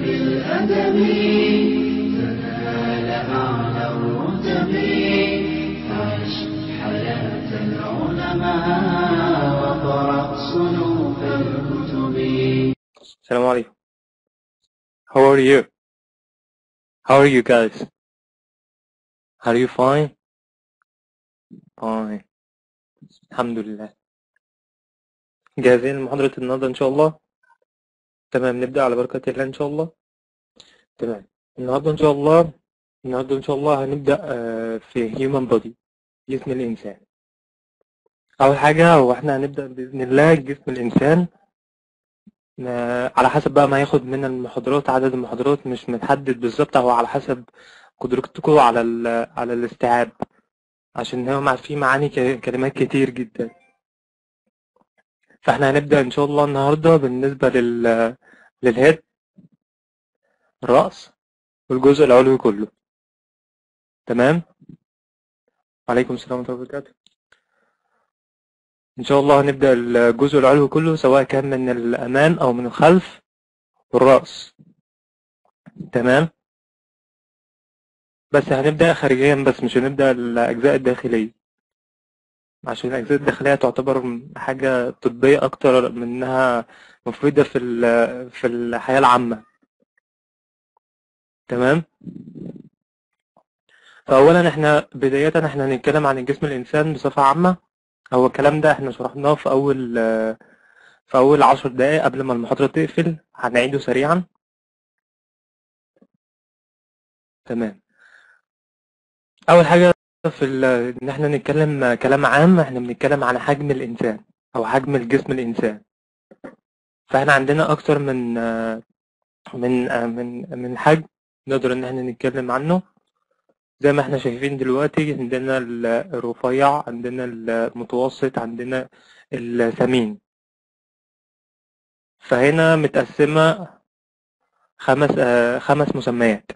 بالأدب تنال أعلى الرتب عش حياة العلماء وقرأ صنوف الكتب السلام عليكم How are you? How are you guys? Are you fine? Fine الحمد لله جاهزين لمحاضرة النهاردة إن شاء الله؟ تمام نبدأ على بركة الله إن شاء الله تمام النهاردة إن شاء الله النهاردة إن شاء الله هنبدأ آه، في human body جسم الإنسان أول حاجة هو إحنا هنبدأ بإذن الله جسم الإنسان آه، على حسب بقى ما هياخد من المحاضرات عدد المحاضرات مش متحدد بالظبط هو على حسب قدرتكم على ال على الاستيعاب عشان هو مع في معاني ك- كلمات كتير جدا فاحنا هنبدأ ان شاء الله النهاردة بالنسبة لل للهيد الرأس والجزء العلوي كله تمام وعليكم السلام ورحمة الله وبركاته ان شاء الله هنبدأ الجزء العلوي كله سواء كان من الأمام أو من الخلف والرأس تمام بس هنبدأ خارجيا بس مش هنبدأ الأجزاء الداخلية عشان الأجزاء الداخلية تعتبر حاجة طبية أكتر من إنها مفيدة في ال- في الحياة العامة تمام فأولا إحنا بداية إحنا هنتكلم عن جسم الإنسان بصفة عامة هو الكلام ده إحنا شرحناه في أول في أول عشر دقايق قبل ما المحاضرة تقفل هنعيده سريعا تمام أول حاجة في ال- إن إحنا نتكلم كلام عام إحنا بنتكلم عن حجم الإنسان أو حجم الجسم الإنسان فإحنا عندنا أكتر من من من من حجم نقدر إن إحنا نتكلم عنه زي ما إحنا شايفين دلوقتي عندنا ال- الرفيع عندنا المتوسط عندنا الثمين فهنا متقسمة خمس آه، خمس مسميات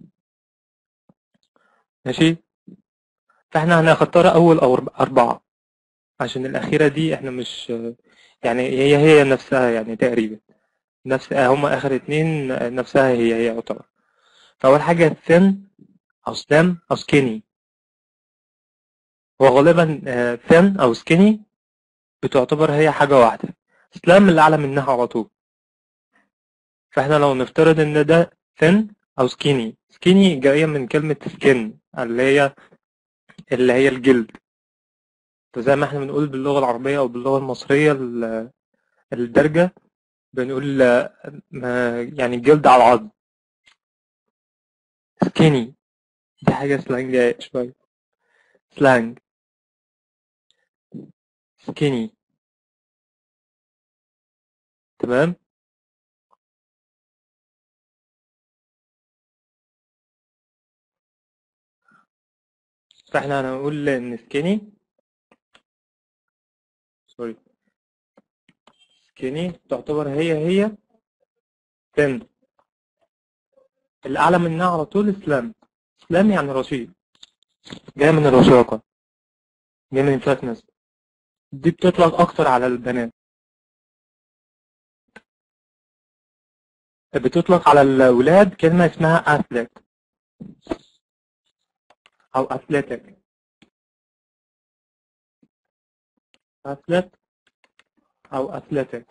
ماشي فإحنا هنختار أول أو أرب- أربعة عشان الأخيرة دي إحنا مش يعني هي هي نفسها يعني تقريبا نفس آه، هما آخر اتنين نفسها هي هي يعتبر فأول حاجة thin أو slim أو skinny وغالبا آه، thin أو skinny بتعتبر هي حاجة واحدة slim اللي أعلى منها على طول فإحنا لو نفترض إن ده thin أو skinny skinny جاية من كلمة skin اللي هي اللي هي الجلد فزي ما إحنا بنقول باللغة العربية أو باللغة المصرية ال- الدارجة بنقول آه، ما- يعني الجلد على العظم skinny دي حاجة سلانج شوية سلانج skinny تمام فاحنا هنقول ان skinny سوري skinny تعتبر هي هي thin الأعلى منها على طول slim slim يعني رشيق جاي من الرشاقة جاي من الفتنس دي بتطلق أكتر على البنات بتطلق على الولاد كلمة اسمها athlete أو athletic athlete أو athletic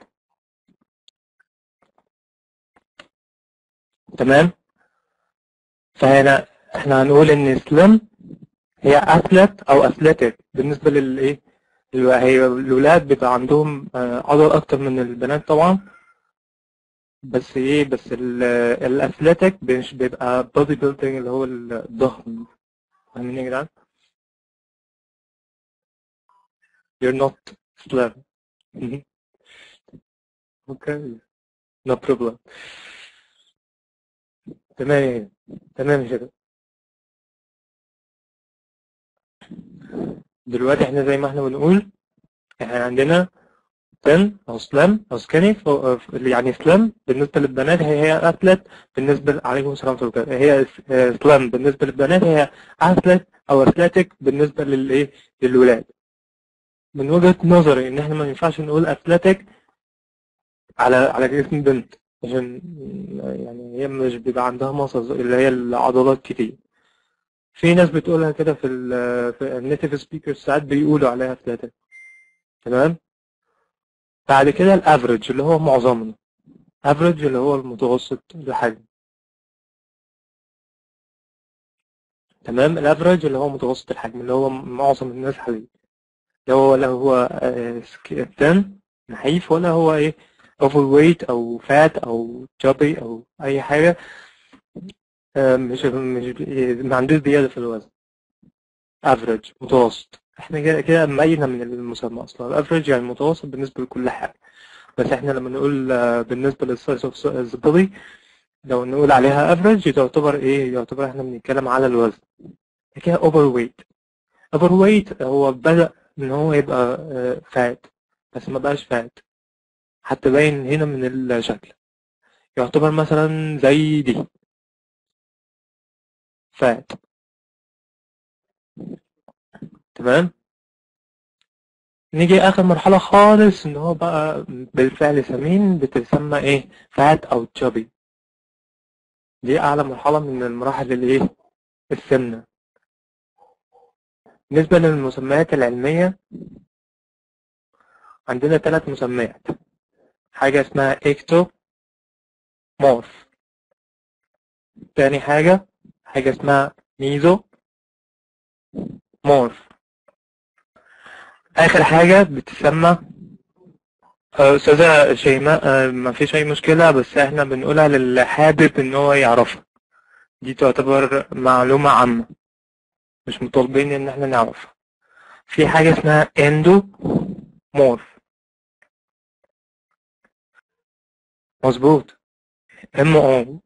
تمام فهنا احنا هنقول ان slim هي athlete أو athletic بالنسبة للإيه الو- هي الولاد بيبقى عندهم آه، عضل أكتر من البنات طبعا بس إيه بس الأثليتيك مش بيبقى بودي بيلدينج اللي هو الضخم فاهمين يا جدعان؟ You're not slim. Okay. No problem. تمام يا جدع. تمام يا جدع. دلوقتي احنا زي ما احنا بنقول احنا عندنا thin او slim او skinny فو- يعني slim بالنسبة للبنات هي هي athlete بالنسبة عليكم السلام ورحمة الله وبركاته. هي slim بالنسبة للبنات هي athlete او athletic بالنسبة للايه للولاد من وجهة نظري ان احنا ما ينفعش نقول athletic على على جسم بنت عشان يعني هي مش بيبقى عندها مصل اللي هي العضلات كتير في ناس بتقولها كده في ال في النيتيف سبيكرز ساعات بيقولوا عليها ثلاثة تمام بعد كده الافريج اللي هو معظمنا افريج اللي هو المتوسط الحجم تمام الافريج اللي هو متوسط الحجم اللي هو معظم الناس حواليه اللي هو لا هو ثن نحيف ولا هو ايه اوفر ويت او فات او chubby او اي حاجه آه، مش مش ما عندوش زياده في الوزن افريج متوسط احنا كده كده مينا من المسمى اصلا الافريج يعني متوسط بالنسبه لكل حاجه بس احنا لما نقول آه، بالنسبه للسايز اوف ذا بودي لو نقول عليها افريج تعتبر ايه يعتبر احنا بنتكلم على الوزن كده اوفر ويت اوفر ويت هو بدأ ان هو يبقى فات بس ما بقاش فات حتى باين هنا من الشكل يعتبر مثلا زي دي فات تمام نيجي اخر مرحلة خالص ان هو بقى بالفعل سمين بتسمى ايه فات او تشابي دي اعلى مرحلة من المراحل الايه السمنة بالنسبة للمسميات العلمية عندنا ثلاث مسميات حاجة اسمها اكتو مورف تاني حاجة حاجة اسمها ميزو مورف آخر حاجة بتسمى آه، أستاذة شيماء آه، ما فيش أي مشكلة بس احنا بنقولها للي حابب إن هو يعرفها دي تعتبر معلومة عامة مش مطالبين إن احنا نعرفها في حاجة اسمها اندو مورف مظبوط ام او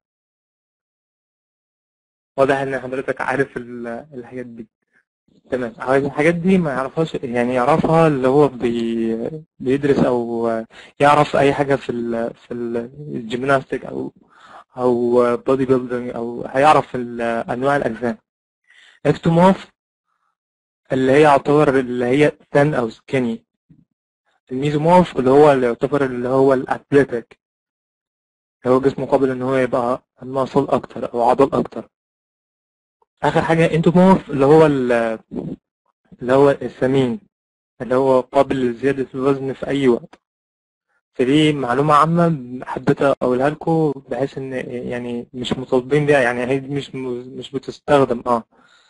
واضح ان حضرتك عارف ال- الحاجات دي تمام عايز الحاجات دي ما يعرفهاش يعني يعرفها اللي هو بي بيدرس او يعرف اي حاجة في ال في الجيمناستيك او او بودي بيلدينج او هيعرف ال- انواع الاجسام اكتومورف اللي هي يعتبر اللي هي ثان او سكيني الميزومورف اللي هو اللي يعتبر اللي هو الاثليتيك اللي هو جسمه قابل ان هو يبقى مصل اكتر او عضل اكتر اخر حاجة انتومورف اللي هو ال- اللي هو السمين اللي هو قابل لزيادة الوزن في اي وقت فدي معلومة عامة حبيت اقولها لكم بحيث ان يعني مش مطالبين بيها يعني هي دي مش مش بتستخدم اه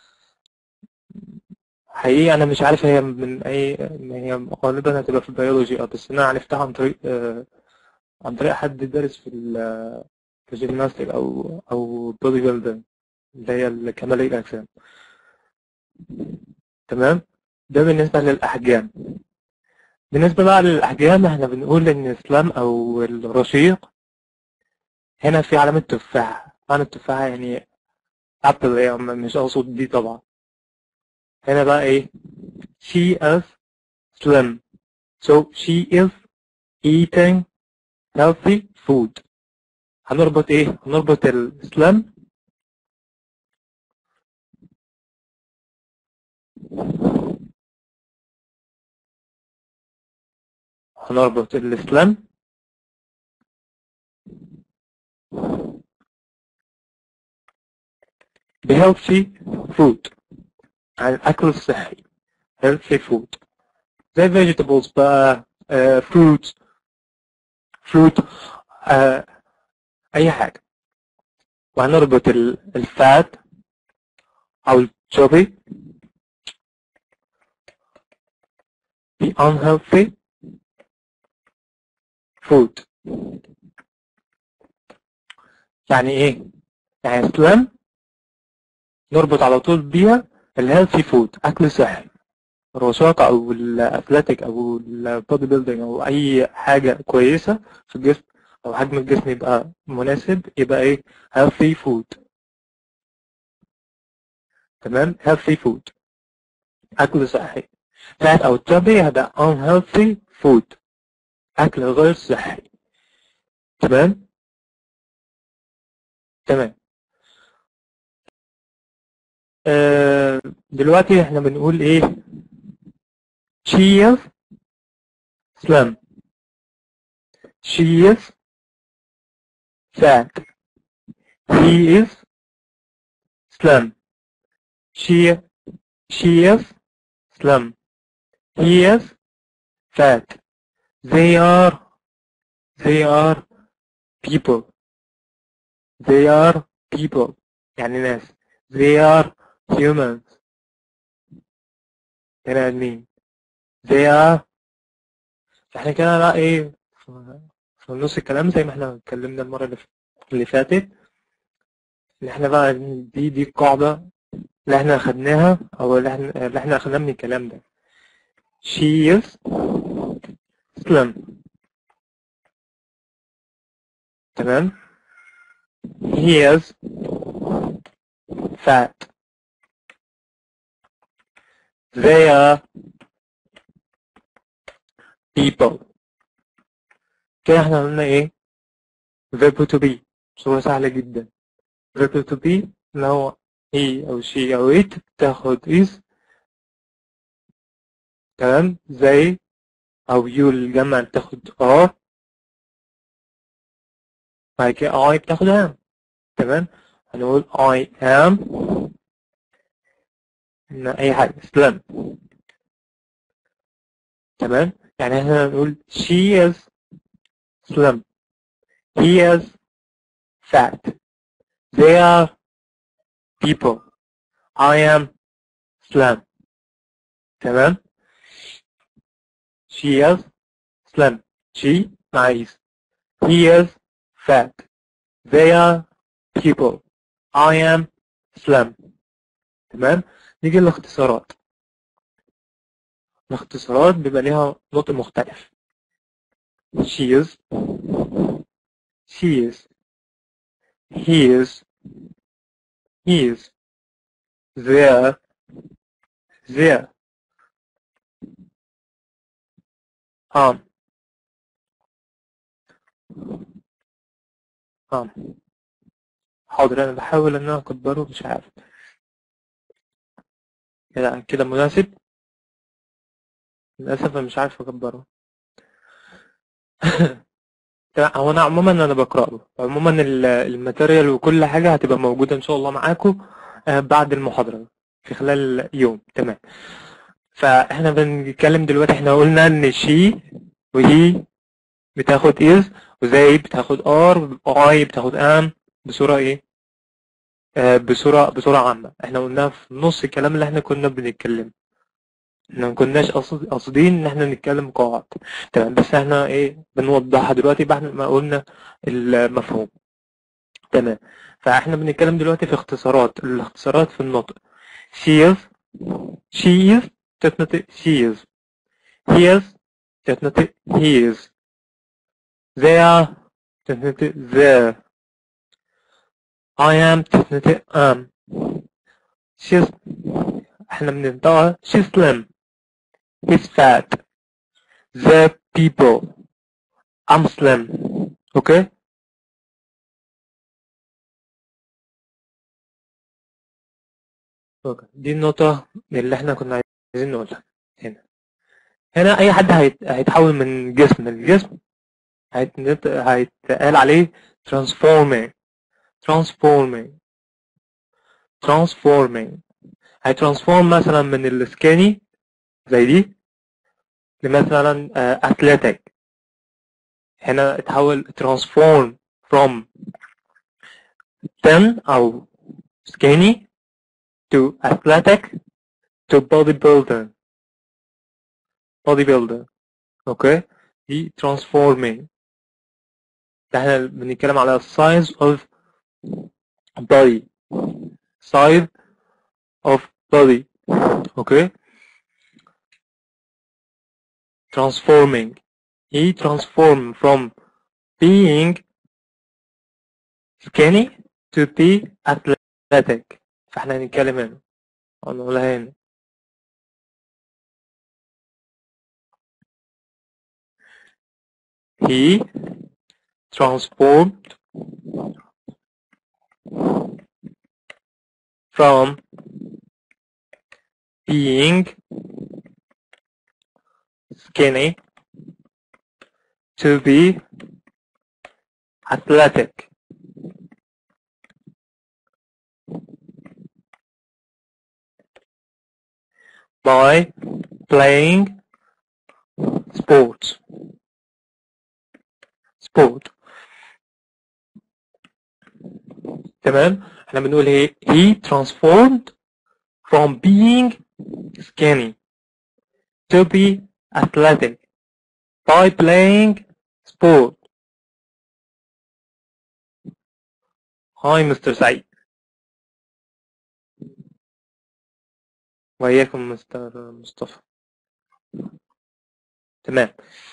حقيقي انا مش عارف هي من اي هي غالبا هتبقى في البيولوجي اه بس انا عرفتها عن طريق آه عن طريق حد دارس في ال- في الجيمناستيك او او بودي بيلدينج اللي هي الكمالية الاجسام تمام ده بالنسبة للاحجام بالنسبة بقى للاحجام احنا بنقول ان السلام او الرشيق هنا في علامة تفاحة معنى التفاحة يعني ابل يعني مش اقصد دي طبعا هنا بقى ايه she is slim so she is eating healthy food هنربط ايه هنربط السلام هنربط السلام بhealthy food عن الأكل الصحي healthy food زي vegetables بقى uh, fruits fruit uh, أي حاجة وهنربط ال- الفات أو الشوبي ب unhealthy food يعني إيه؟ يعني سلام نربط على طول بيها الهيلثي فود أكل صحي الرشاقة أو الأثليتيك أو البودي بيلدينج أو أي حاجة كويسة في الجسم أو حجم الجسم يبقى مناسب يبقى إيه healthy food تمام healthy food أكل صحي fat أو chubby هذا unhealthy food أكل غير صحي تمام تمام آه دلوقتي احنا بنقول ايه she is slim she is fat he is slim she she is slim he is fat they are they are people they are people يعني ناس they are humans بني آدمين they are احنا كده بقى ايه في نص الكلام زي ما احنا اتكلمنا المرة اللي ف- اللي فاتت اللي احنا بقى دي دي القاعدة اللي احنا اخدناها او اللي احنا اللي احنا اخدناها من الكلام ده she is slim تمام he is fat they are people كده احنا قلنا ايه verb to be صورة سهلة جدا verb to be اللي هو he أو she أو it بتاخد is تمام زي أو you الجمع بتاخد are بعد كده I بتاخد am تمام هنقول I am إن أي حاجة slim تمام يعني احنا هنقول she is slim he is fat they are people I am slim تمام she is slim she nice he is fat they are people I am slim تمام نيجي للاختصارات الاختصارات بيبقى ليها نطق مختلف she is she is he is he is there there um um حاضر انا بحاول ان انا اكبره مش عارف كده كده مناسب للاسف انا مش عارف اكبره تمام، هو انا عموما انا بقرا له عموما ال- الماتيريال وكل حاجه هتبقى موجوده ان شاء الله معاكم آه، بعد المحاضره في خلال يوم تمام فاحنا بنتكلم دلوقتي احنا قلنا ان شي وهي بتاخد is وزي بتاخد are I بتاخد am بصوره ايه آه، بصوره بصوره عامه احنا قلناها في نص الكلام اللي احنا كنا بنتكلم احنا ما كناش قصد- قاصدين ان احنا نتكلم قواعد تمام بس احنا ايه بنوضحها دلوقتي بعد ما قلنا المفهوم تمام فاحنا بنتكلم دلوقتي في اختصارات الاختصارات في النطق she is she is تتنطق she is he is تتنطق he is they are تتنطق there I am تتنطق am she's احنا بننطقها she's slim he's fat the people I'm slim اوكي اوكي دي النقطة اللي احنا كنا عايزين نقولها هنا هنا اي حد هيت... هيتحول من جسم لجسم هيتنط... هيتقال عليه transforming transforming transforming هيترانسفورم مثلا من السكيني زي دي لمثلا آه، athletic هنا اتحول transform from thin او skinny to athletic to bodybuilder bodybuilder اوكي دي transforming ده احنا بنتكلم على size of body size of body اوكي transforming he transformed from being skinny to be athletic فاحنا هنتكلم هنا هنقولها هنا he transformed from being skinny to be athletic by playing sports sport تمام احنا بنقول he, he transformed from being skinny to be athletic by playing sport Hi Mr. سعيد وإياكم مستر مصطفى تمام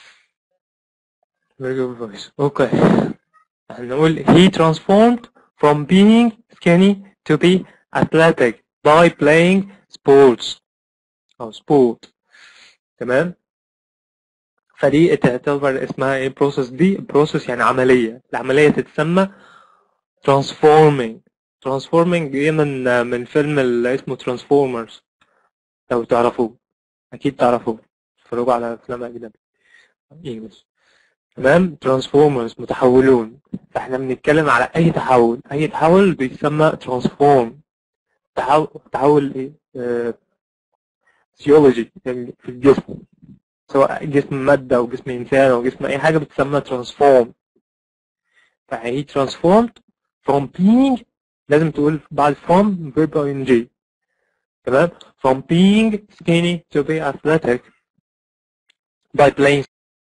very good voice okay هنقول he transformed from being skinny to be athletic by playing sports أو sport تمام فدي تعتبر اسمها ايه process دي process يعني عملية العملية تتسمى transforming transforming دي من من فيلم اللي اسمه transformers لو تعرفوه اكيد تعرفوه اتفرجوا على افلام اجنبي انجلش تمام ترانسفورمرز متحولون فاحنا بنتكلم على اي تحول اي تحول بيسمى ترانسفورم تحول تحول ايه فيسيولوجي يعني في الجسم سواء جسم مادة او جسم انسان او جسم اي حاجة بتسمى ترانسفورم فهي transformed from being لازم تقول بعد from verb ing تمام from being skinny to be athletic by playing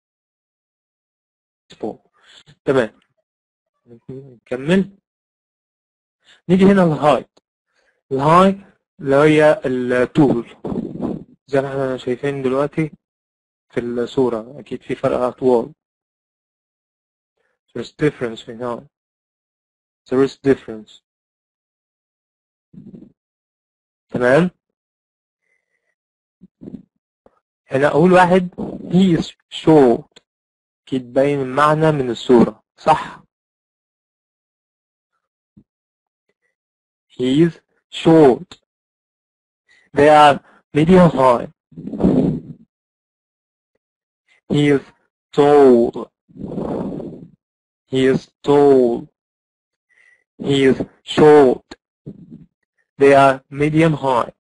sport تمام نكمل نيجي هنا الهايت الهايت اللي هي الطول زي ما احنا شايفين دلوقتي في الصورة أكيد في فرق أطوال there's difference in height there is difference تمام هنا أول واحد he is short أكيد باين المعنى من الصورة صح he is short they are medium high he is tall he is tall he is short they are medium high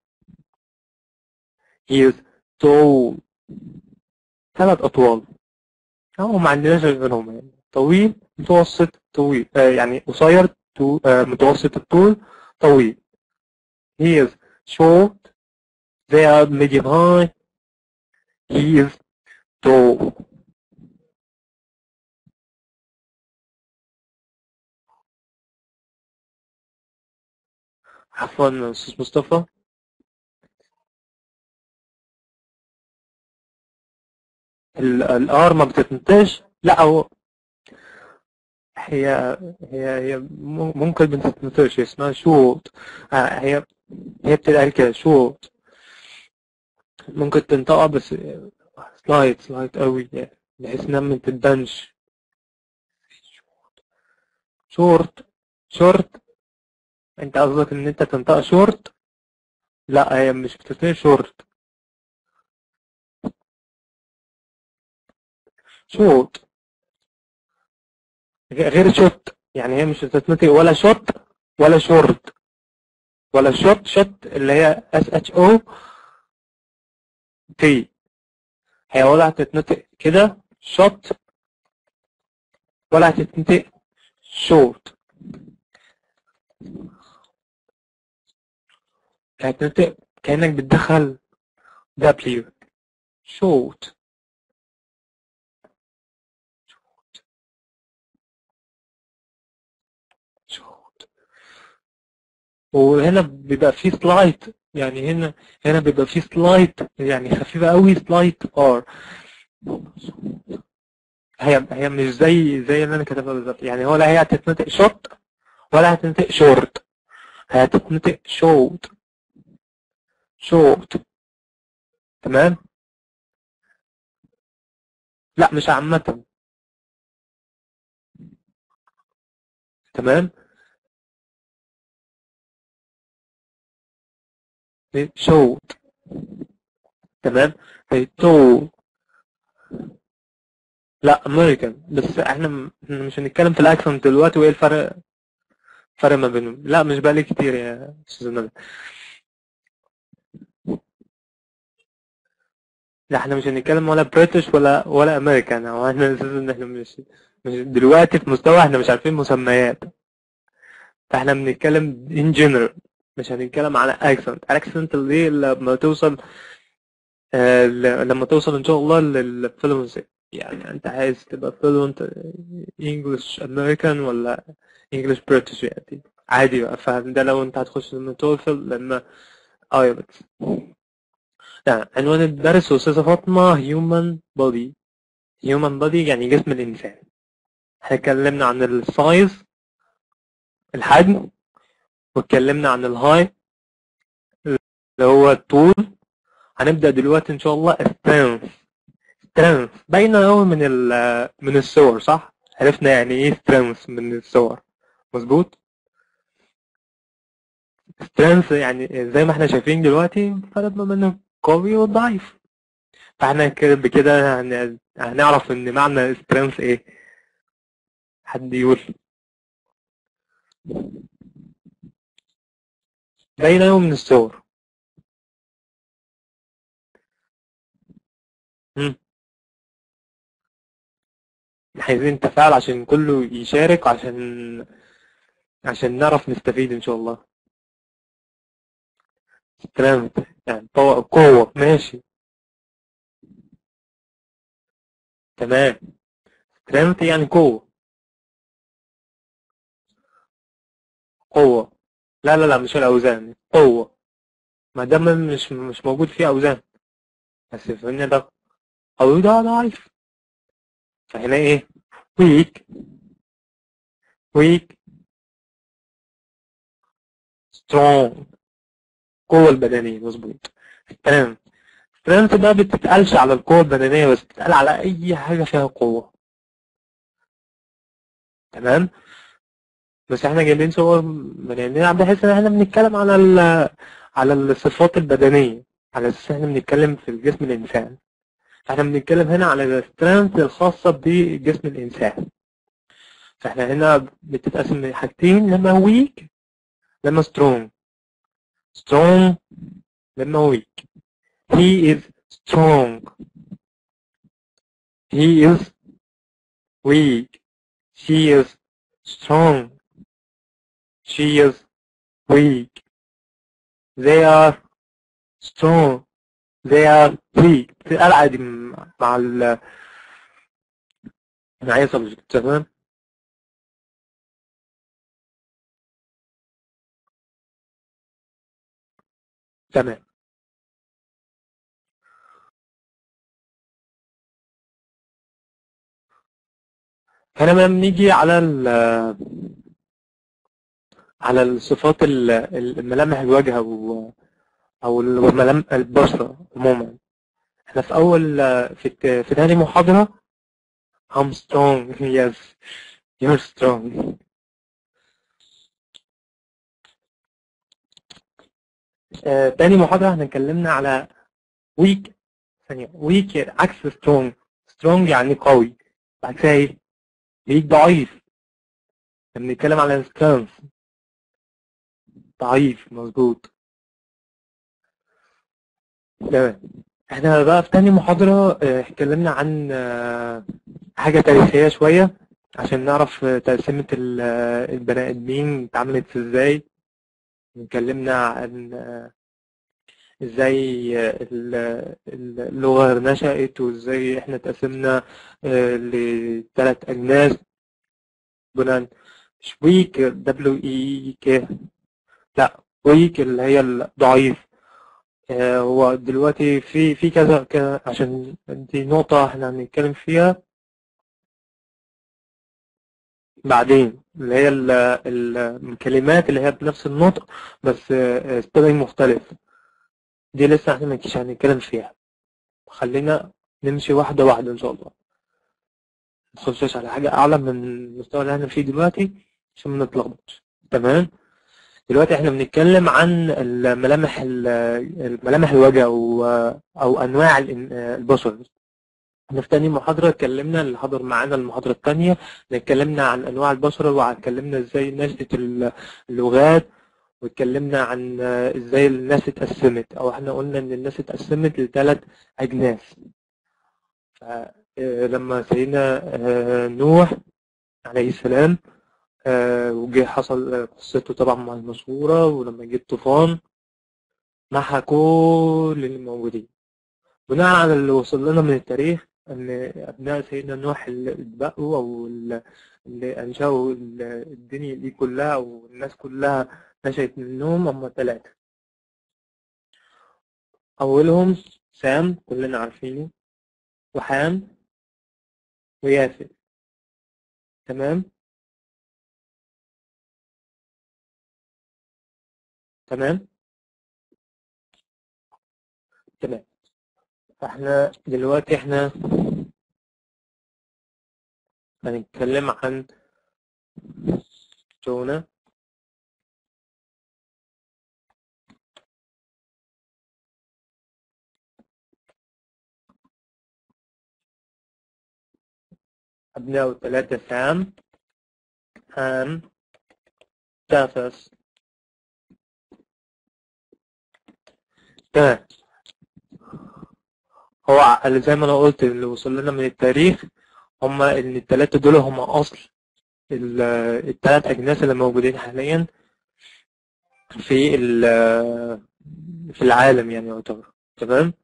he is tall ثلاث أطوال أو ما عندناش غيرهم يعني طويل متوسط طويل آه يعني قصير تو- آه متوسط الطول طويل he is short they are medium high he is tall عفوا أستاذ مصطفى ال- الار ما بتتنطقش لا هو هي هي هي مم- ممكن ما تتنطقش هي اسمها شوت آه، هي هي بتتقال كده شوت ممكن تنطقها بس سلايد سلايد قوي يعني بحيث انها ما تتبانش شورت شورت انت قصدك ان انت تنطق شورت لا هي مش بتتنطق شورت شوت غير شوت يعني هي مش بتتنطق ولا شوت ولا شورت ولا شوت شوت اللي هي اس اتش او تي هي ولا هتتنطق كده شوت ولا هتتنطق شورت هتتنطق كأنك بتدخل دبليو شورت شورت وهنا بيبقى فيه سلايت يعني هنا هنا بيبقى فيه سلايت يعني خفيفة قوي سلايت ار هي هي مش زي زي اللي انا كاتبها بالظبط يعني هو لا هي هتتنطق شوت ولا هتتنطق شورت هي هتتنطق شوت شوت تمام لا مش عامة تمام شوت تمام تو لا امريكان بس احنا م- إحنا مش هنتكلم في الاكسنت دلوقتي وايه الفرق فرق ما بينهم لا مش بقالي كتير يا استاذ ندى لا احنا مش هنتكلم ولا بريتش ولا ولا امريكان او احنا اساسا ان احنا مش مش دلوقتي في مستوى احنا مش عارفين مسميات فاحنا بنتكلم in general مش هنتكلم على accent accent اللي لما توصل آه ل- لما توصل ان شاء الله للفلونسي يعني انت عايز تبقى fluent English American ولا English British يعني عادي بقى فده لو انت هتخش لما توصل لما ايلتس يعني عنوان الدرس أستاذة فاطمة human body human body يعني جسم الإنسان احنا اتكلمنا عن السايز الحجم واتكلمنا عن الهاي اللي هو الطول هنبدأ دلوقتي إن شاء الله strength strength باينة أوي من ال من الصور صح؟ عرفنا يعني إيه strength من الصور مظبوط؟ strength يعني زي ما احنا شايفين دلوقتي فرق ما بين القوي والضعيف فاحنا كده بكده هن- هنعرف ان معنى strength ايه حد يقول باينة أوي من الصور مم. عايزين تفاعل عشان كله يشارك عشان عشان نعرف نستفيد إن شاء الله strength يعني قوة قوة ماشي تمام strength يعني قوة قوة لا لا لا مش الأوزان قوة ما دام مش مش موجود فيه أوزان بس فهنا ده قوي ده ضعيف فهنا إيه weak weak strong القوة البدنية مظبوط تمام strength ده بتتقالش على القوة البدنية بس بتتقال على أي حاجة فيها قوة تمام بس احنا جايبين صور من عندنا بحيث ان احنا بنتكلم على ال على الصفات البدنية على اساس احنا بنتكلم في جسم الانسان فاحنا بنتكلم هنا على السترينث الخاصة بجسم الانسان فاحنا هنا بتتقسم لحاجتين لما ويك لما سترونج سترونج لما ويك he is strong he is weak she is strong she is weak they are strong they are weak بتتقال عادي مع ال مع اي subject تمام تمام هنا بقى بنيجي على ال على الصفات ال- الملامح الوجه او او الملامح البشرة عموما احنا في اول في الت- في تاني محاضرة I'm strong yes you're strong آه، تاني محاضرة احنا اتكلمنا على weak ثانية weak عكس strong strong يعني قوي عكسها ايه؟ weak ضعيف احنا بنتكلم على strength ضعيف مظبوط تمام احنا بقى في تاني محاضرة اه، اتكلمنا عن اه، حاجة تاريخية شوية عشان نعرف اه، تقسيمة ال- اه، البني آدمين اتعملت ازاي اتكلمنا عن اه، ازاي اه، ال- ال- اللغة نشأت وازاي احنا اتقسمنا اه، لثلاث أجناس بناء مش ويك دبليو اي كي لا ويك اللي هي الضعيف آه، هو دلوقتي في في كذا كذا عشان دي نقطة احنا هنتكلم فيها بعدين اللي هي ال- ال- الكلمات اللي هي بنفس النطق بس سبيلنج مختلف دي لسه احنا مش هنتكلم فيها خلينا نمشي واحدة واحدة إن شاء الله متخشش على حاجة أعلى من المستوى اللي احنا فيه دلوقتي عشان ما نتلخبطش تمام دلوقتي احنا بنتكلم عن الملامح ال- الملامح الوجه او او انواع الإن- البشر احنا في تاني محاضرة اتكلمنا اللي حضر معانا المحاضرة التانية اتكلمنا عن انواع البشر واتكلمنا ازاي نشأة ال- اللغات واتكلمنا عن آه، ازاي الناس اتقسمت او احنا قلنا ان الناس اتقسمت لثلاث اجناس ف- آه، لما سيدنا آه، نوح عليه السلام آه، وجه حصل آه، قصته طبعا مع المشهورة ولما جه الطوفان محى كل اللي موجودين بناء على اللي وصل لنا من التاريخ ان ابناء سيدنا نوح اللي اتبقوا او ال- اللي انشأوا ال- الدنيا دي كلها او الناس كلها نشأت منهم هم ثلاثة اولهم سام كلنا عارفينه وحام ويافث تمام تمام تمام فاحنا دلوقتي احنا هنتكلم عن جونا أبناء الثلاثة سام هام تافس تمام هو ع- اللي زي ما انا قلت اللي وصل لنا من التاريخ هما ان الثلاثة دول هما اصل ال- الثلاث اجناس اللي موجودين حاليا في ال- في العالم يعني يعتبر تمام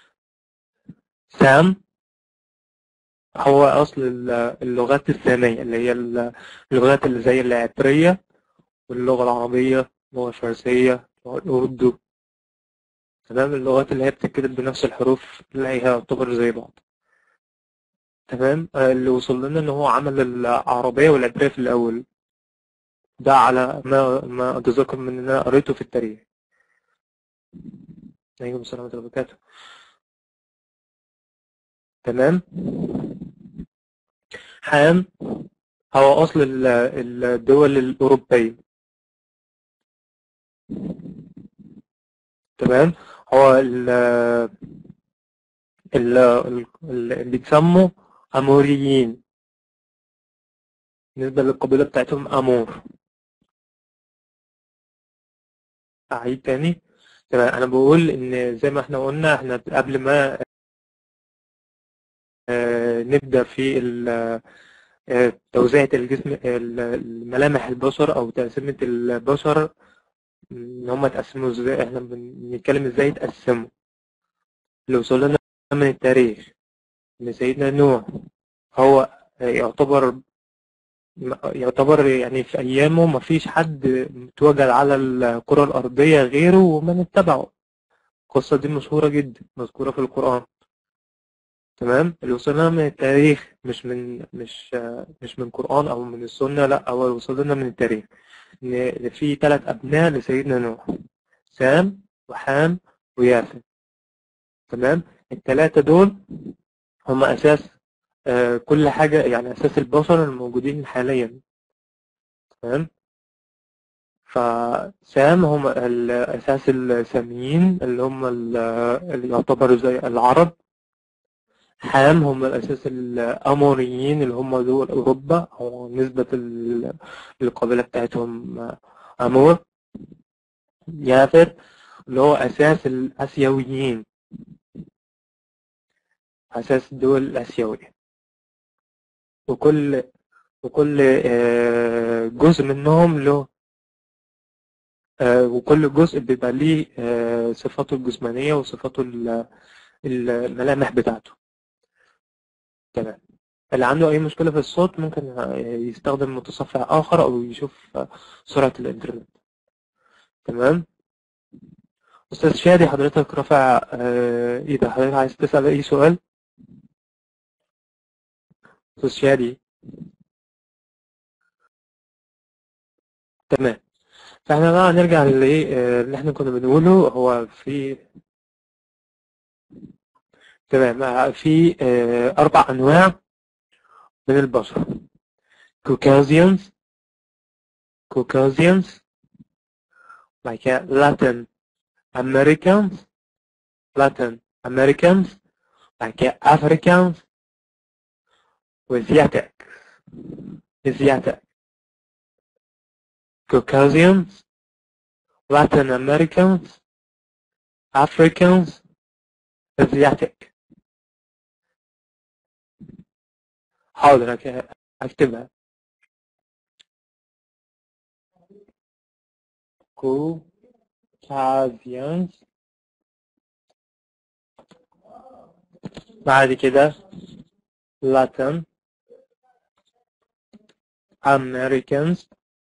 سام هو اصل ال- اللغات الثانية اللي هي ال- اللغات اللي زي العبرية واللغة العربية اللغة الفارسية اللغة الأردو تمام اللغات اللي هي بتتكتب بنفس الحروف اللي هي يعتبر زي بعض تمام آه، اللي وصل لنا ان هو عمل العربية والعبرية في الأول ده على ما ما أتذكر من إن أنا قريته في التاريخ عليكم السلام ورحمة الله وبركاته تمام حام هو أصل ال- الدول الأوروبية تمام هو ال ال ال- اللي بيتسموا أموريين بالنسبة للقبيلة بتاعتهم أمور أعيد تاني تمام أنا بقول إن زي ما إحنا قلنا إحنا قبل ما آه، نبدأ في ال- آه، توزيعة الجسم ال- الملامح البشر أو تقسيمة البشر إن هم اتقسموا إزاي إحنا بنتكلم إزاي اتقسموا اللي وصل لنا من التاريخ إن سيدنا نوح هو يعتبر يعتبر يعني في أيامه مفيش حد متوجد على الكرة الأرضية غيره ومن اتبعه القصة دي مشهورة جدا مذكورة في القرآن تمام اللي وصلنا من التاريخ مش من مش مش من قرآن أو من السنة لا هو اللي وصلنا من التاريخ إن في ثلاث أبناء لسيدنا نوح سام وحام ويافث تمام الثلاثة دول هم أساس آه، كل حاجة يعني أساس البشر الموجودين حاليا تمام فسام هم ال- أساس الساميين اللي هم ال- اللي يعتبروا زي العرب حام هم الأساس الأموريين اللي هم دول أوروبا أو نسبة ال- القبيلة بتاعتهم أمور يافر اللي هو أساس الآسيويين أساس الدول الآسيوية وكل وكل آه، جزء منهم له آه، وكل جزء بيبقى ليه آه، صفاته الجسمانية وصفاته ال- الملامح بتاعته تمام اللي عنده أي مشكلة في الصوت ممكن يستخدم متصفح آخر أو يشوف سرعة الإنترنت تمام أستاذ شادي حضرتك رافع آه، إيدك حضرتك عايز تسأل أي سؤال أستاذ شادي تمام فاحنا بقى نرجع لإيه آه، اللي احنا كنا بنقوله هو في تمام آه، في آه، أربع أنواع من البشر Caucasians Caucasians بعد كده Latin Americans Latin Americans بعد كده Africans وAsiatic Asiatic Caucasians Latin Americans Africans Asiatic حاضر هك- هكتبها Caucasians بعد كده Latin Americans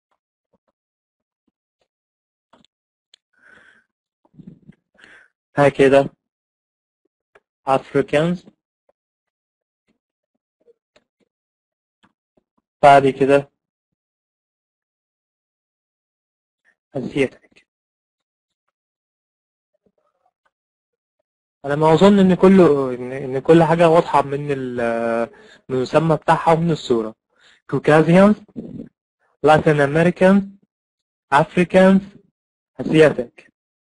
هكذا Africans بعد كده Asiatic أنا ما أظن إن كل إن إن كل حاجة واضحة من ال- من المسمى بتاعها ومن الصورة Caucasians Latin Americans Africans Asiatic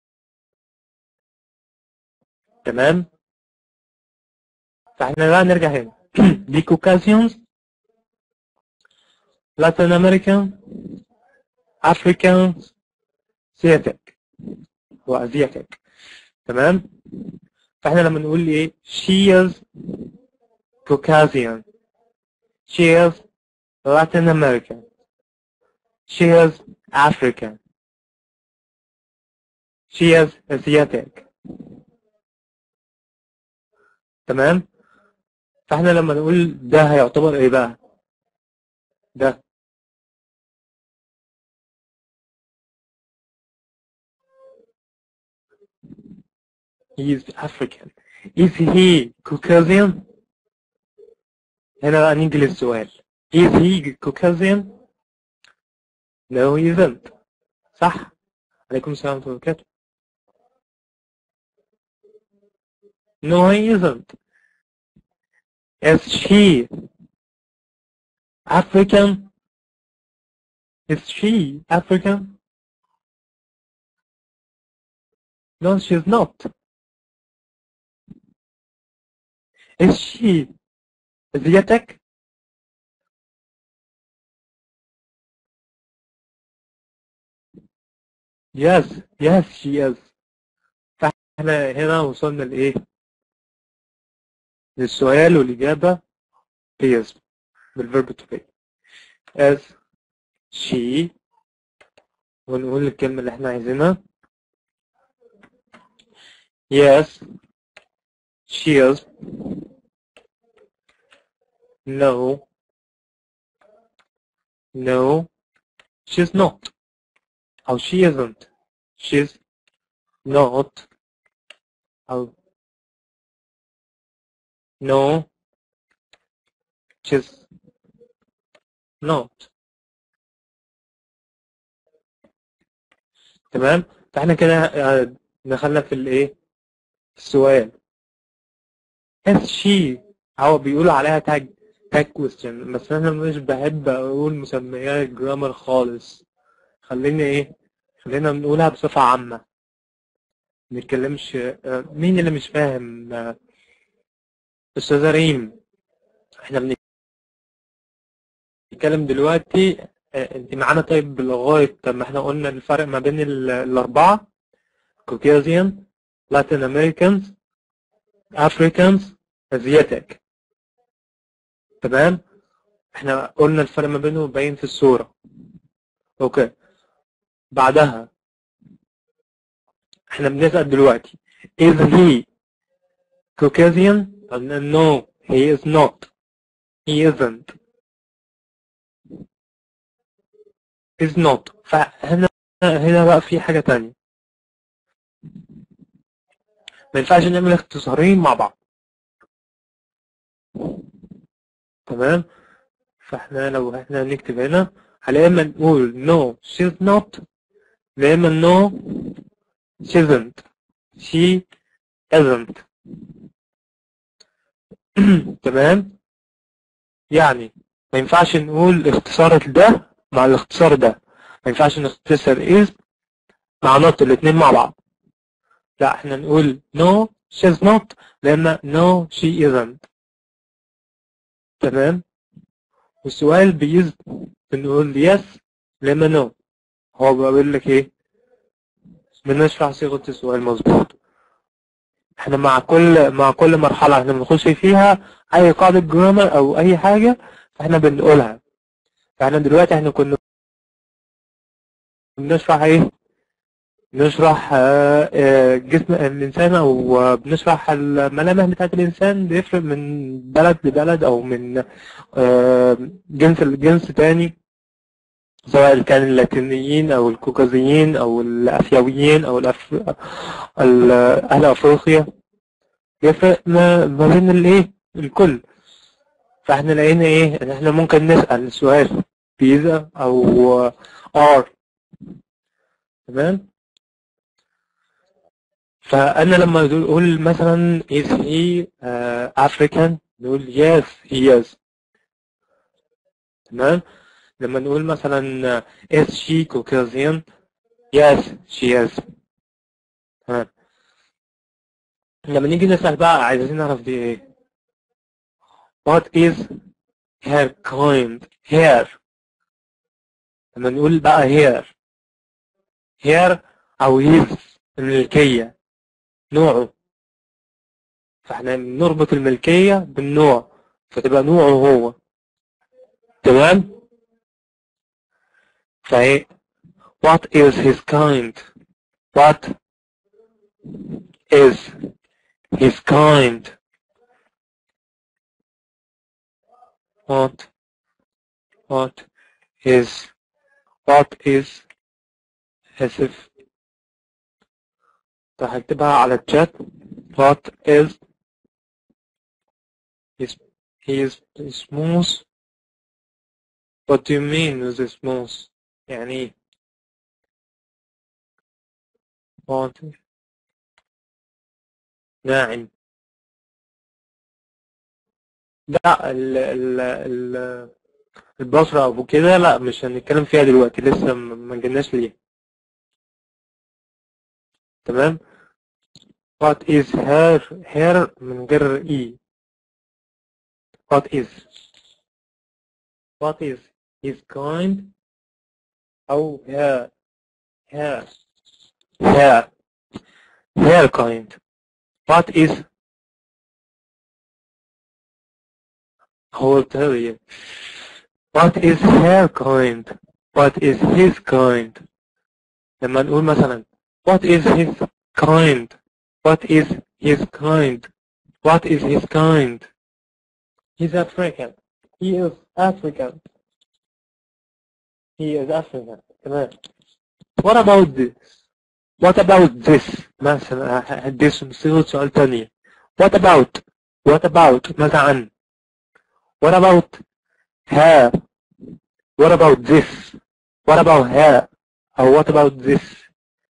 تمام فاحنا بقى نرجع هنا دي Caucasians Latin American Africans Asiatic وأزياتك تمام فاحنا لما نقول ايه she is Caucasian she is Latin American she is African she is Asiatic تمام فاحنا لما نقول ده هيعتبر ايه بقى ده he is African is he Caucasian هنا بقى نيجي للسؤال is he Caucasian no he isn't صح عليكم السلام ورحمة الله وبركاته no he isn't is she African is she African no she's not is she Asiatic yes yes she is فاحنا هنا وصلنا لإيه للسؤال والإجابة is بالverb to be as she ونقول الكلمة اللي احنا عايزينها yes she is no no she's not أو she isn't she's not أو no she's not تمام فاحنا كده آه، دخلنا في الايه السؤال is she هو بيقولوا عليها تاج تاج question بس انا مش بحب اقول مسميات جرامر خالص خلينا ايه خلينا نقولها بصفة عامة نتكلمش آه، مين اللي مش فاهم آه، استاذة ريم احنا بنتكلم دلوقتي آه، انت معانا طيب لغاية ما احنا قلنا الفرق ما بين ال- الاربعة Caucasian Latin Americans Africans Asiatic تمام احنا قلنا الفرق ما بينهم باين في الصورة اوكي بعدها احنا بنسأل دلوقتي is he Caucasian قلنا no he is not he isn't is not فهنا هنا بقى في حاجة تانية ما ينفعش نعمل اختصارين مع بعض تمام فاحنا لو احنا نكتب هنا على اما نقول no she's not يا اما no she isn't she isn't تمام يعني ما ينفعش نقول اختصار ده مع الاختصار ده ما ينفعش نختصر is مع not الاتنين مع بعض لا احنا نقول no she's not لأن no she isn't تمام والسؤال بيز بنقول yes لما no هو بيقول لك ايه بنشرح صيغة السؤال مظبوط احنا مع كل مع كل مرحلة احنا بنخش فيها اي قاعدة جرامر او اي حاجة احنا بنقولها فاحنا دلوقتي احنا كنا بنشرح ايه بنشرح آه، آه، جسم الانسان او آه، بنشرح الملامح بتاعت الانسان بيفرق من بلد لبلد او من آه، جنس لجنس تاني سواء كان اللاتينيين او الكوكازيين او الاسيويين او الأف... ال- اهل افريقيا يفرق ما ما بين الايه الكل فاحنا لقينا ايه ان احنا ممكن نسأل سؤال بيزا او ار تمام فانا لما اقول مثلا is he uh, African نقول yes he is تمام لما نقول مثلا is she Caucasian yes she is تمام لما نيجي نسأل بقى عايزين نعرف دي ايه what is her kind hair لما نقول بقى hair hair أو his الملكية نوعه فاحنا نربط الملكية بالنوع فتبقى نوعه هو تمام فايه what is his kind what is his kind what what is what is اسف هكتبها على الشات what is is he is smooth what do you mean with smooth يعني ايه what ناعم لا ال ال ال البصرة أو كده لا مش هنتكلم فيها دلوقتي لسه ما ما جيناش ليه تمام what is her her من غير e what is what is his kind أو her her her her kind what is هو tell you what is her kind what is his kind لما نقول مثلا what is his kind what is his kind what is his kind he's African he is African he is African تمام what about this what about this مثلا هدي صيغة سؤال تانية what about what about ماذا عن what about her what about this what about her أو what about this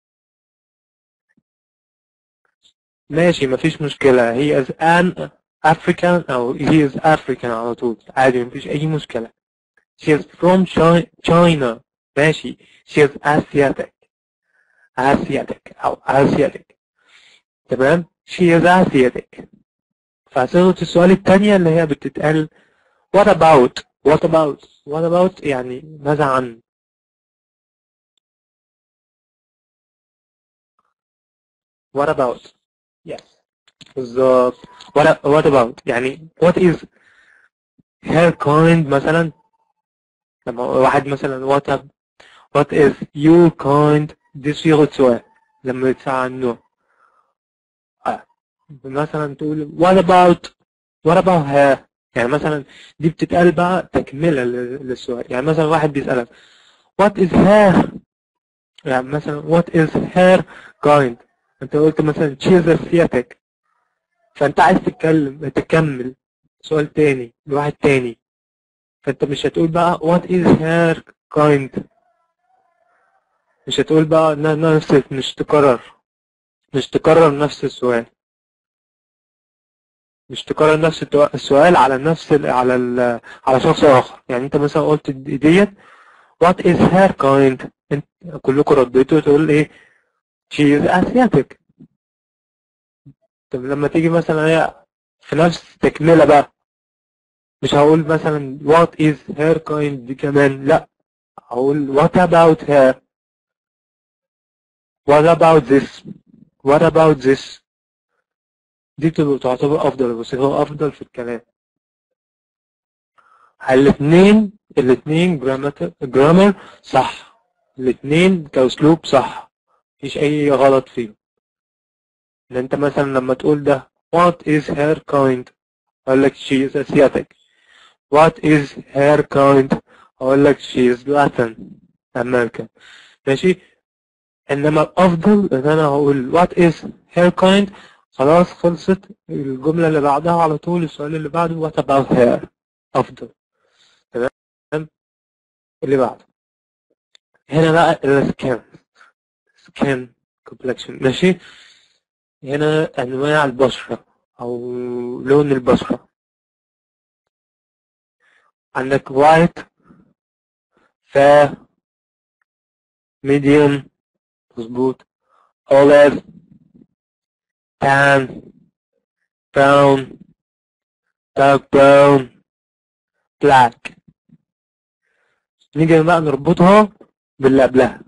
ماشي مفيش مشكلة he is an African أو he is African على طول عادي مفيش أي مشكلة she is from Chi- China ماشي she is Asiatic Asiatic أو Asiatic تمام she is Asiatic فصيغة السؤال التانية اللي هي بتتقال what about what about what about يعني ماذا عن what about yes بالظبط what, what about يعني what is her kind مثلا لما واحد مثلا what, up- what is your kind دي صيغة سؤال لما يتسأل عن نوع آه. مثلا تقول what about what about her يعني مثلا دي بتتقال بقى تكملة لل- للسؤال يعني مثلا واحد بيسألك what is her يعني مثلا what is her kind انت قلت مثلا she is Asiatic فانت عايز تتكلم تكمل سؤال تاني لواحد تاني فانت مش هتقول بقى what is her kind مش هتقول بقى ن- نفس مش تكرر مش تكرر نفس السؤال مش تكرر نفس التو- السؤال على نفس ال على ال على شخص آخر يعني انت مثلا قلت دي- ديت what is her kind انت كلكم رديتوا تقول ايه she is Asiatic طب لما تيجي مثلا هي في نفس تكملة بقى مش هقول مثلا what is her kind دي كمان لا هقول what about her what about this what about this دي بتبقى تعتبر أفضل وصيغة أفضل في الكلام الاثنين الاثنين جرامر صح الاثنين كأسلوب صح مفيش أي غلط فيهم إن أنت مثلا لما تقول ده what is her kind أقول لك she is Asiatic what is her kind أقول لك she is Latin American ماشي إنما الأفضل إن أنا هقول what is her kind خلاص خلصت الجملة اللي بعدها على طول السؤال اللي بعده what about her أفضل تمام اللي بعده هنا بقى السكان سكان complexion ماشي هنا أنواع البشرة أو لون البشرة عندك white fair medium مظبوط olive tan brown dark brown black نيجي بقى نربطها باللي قبلها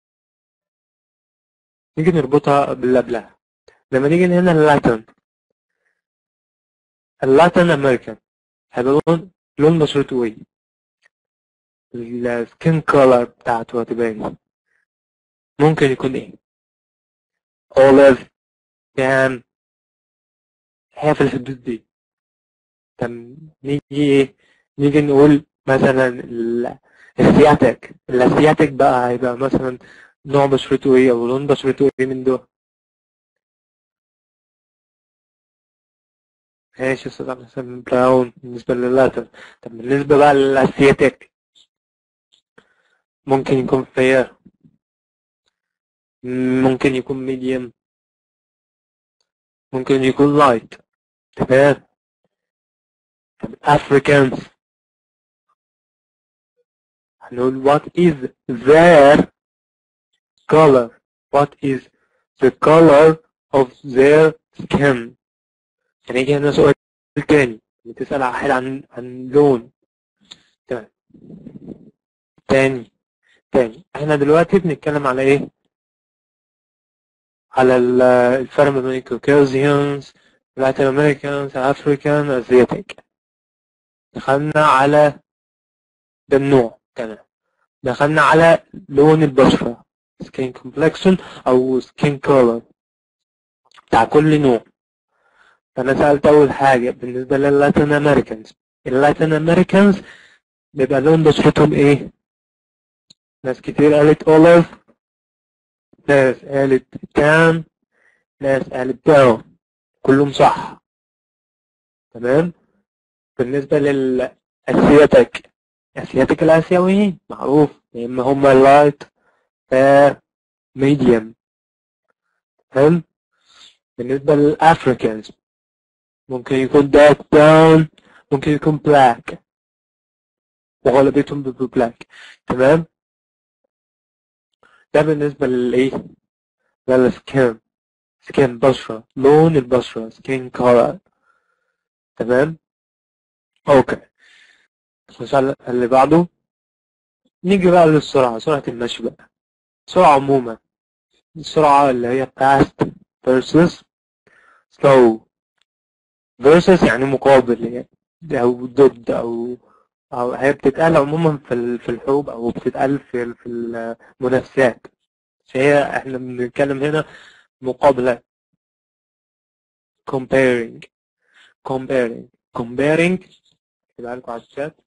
نيجي نربطها باللي قبلها لما نيجي هنا اللاتن اللاتن امريكان هيبقى لون لون بشرته ايه السكين كولر بتاعته هتبان ممكن يكون ايه اوليف كان هي في الحدود دي طب نيجي ايه نيجي نقول مثلا ال- السياتيك الاسياتيك بقى هيبقى مثلا نوع بشرته ايه او لون بشرته ايه من دول ماشي يا استاذ عبد الحسن براون بالنسبة للاتر طب بالنسبة بقى للاسياتيك ممكن يكون فير ممكن يكون ميديوم ممكن يكون لايت تمام طب Africans هنقول what is their color what is the color of their skin هنيجي هنا سؤال تاني بتسأل واحد عن عن لون تمام تاني تاني احنا دلوقتي بنتكلم على ايه على ال- الفرق ما بين الكوكازيانز لاتين امريكانز افريكان ازياتيك دخلنا على ده النوع تمام دخلنا على لون البشرة skin complexion أو skin color بتاع كل نوع فأنا سألت أول حاجة بالنسبة لللاتين أمريكانز اللاتين أمريكانز بيبقى لون بشرتهم إيه؟ ناس كتير قالت أوليف ناس قالت تان ناس قالت براون كلهم صح تمام بالنسبة للأسياتيك أسياتيك الآسيويين معروف يا إما هم اللايت فير ميديوم تمام بالنسبة للأفريكانز ممكن يكون دارك براون ممكن يكون بلاك وغالبيتهم بيبقوا بلاك تمام ده بالنسبة للإيه للسكين سكين بشرة لون البشرة سكين كولر تمام اوكي السؤال اللي بعده نيجي بقى للسرعة سرعة المشي بقى سرعة عموما السرعة اللي هي fast versus slow versus يعني مقابل يعني أو ضد أو أو هي بتتقال عموما في ال- في الحروب أو بتتقال في في المنافسات فهي احنا بنتكلم هنا مقابلة comparing comparing comparing يبقى لكم على الشات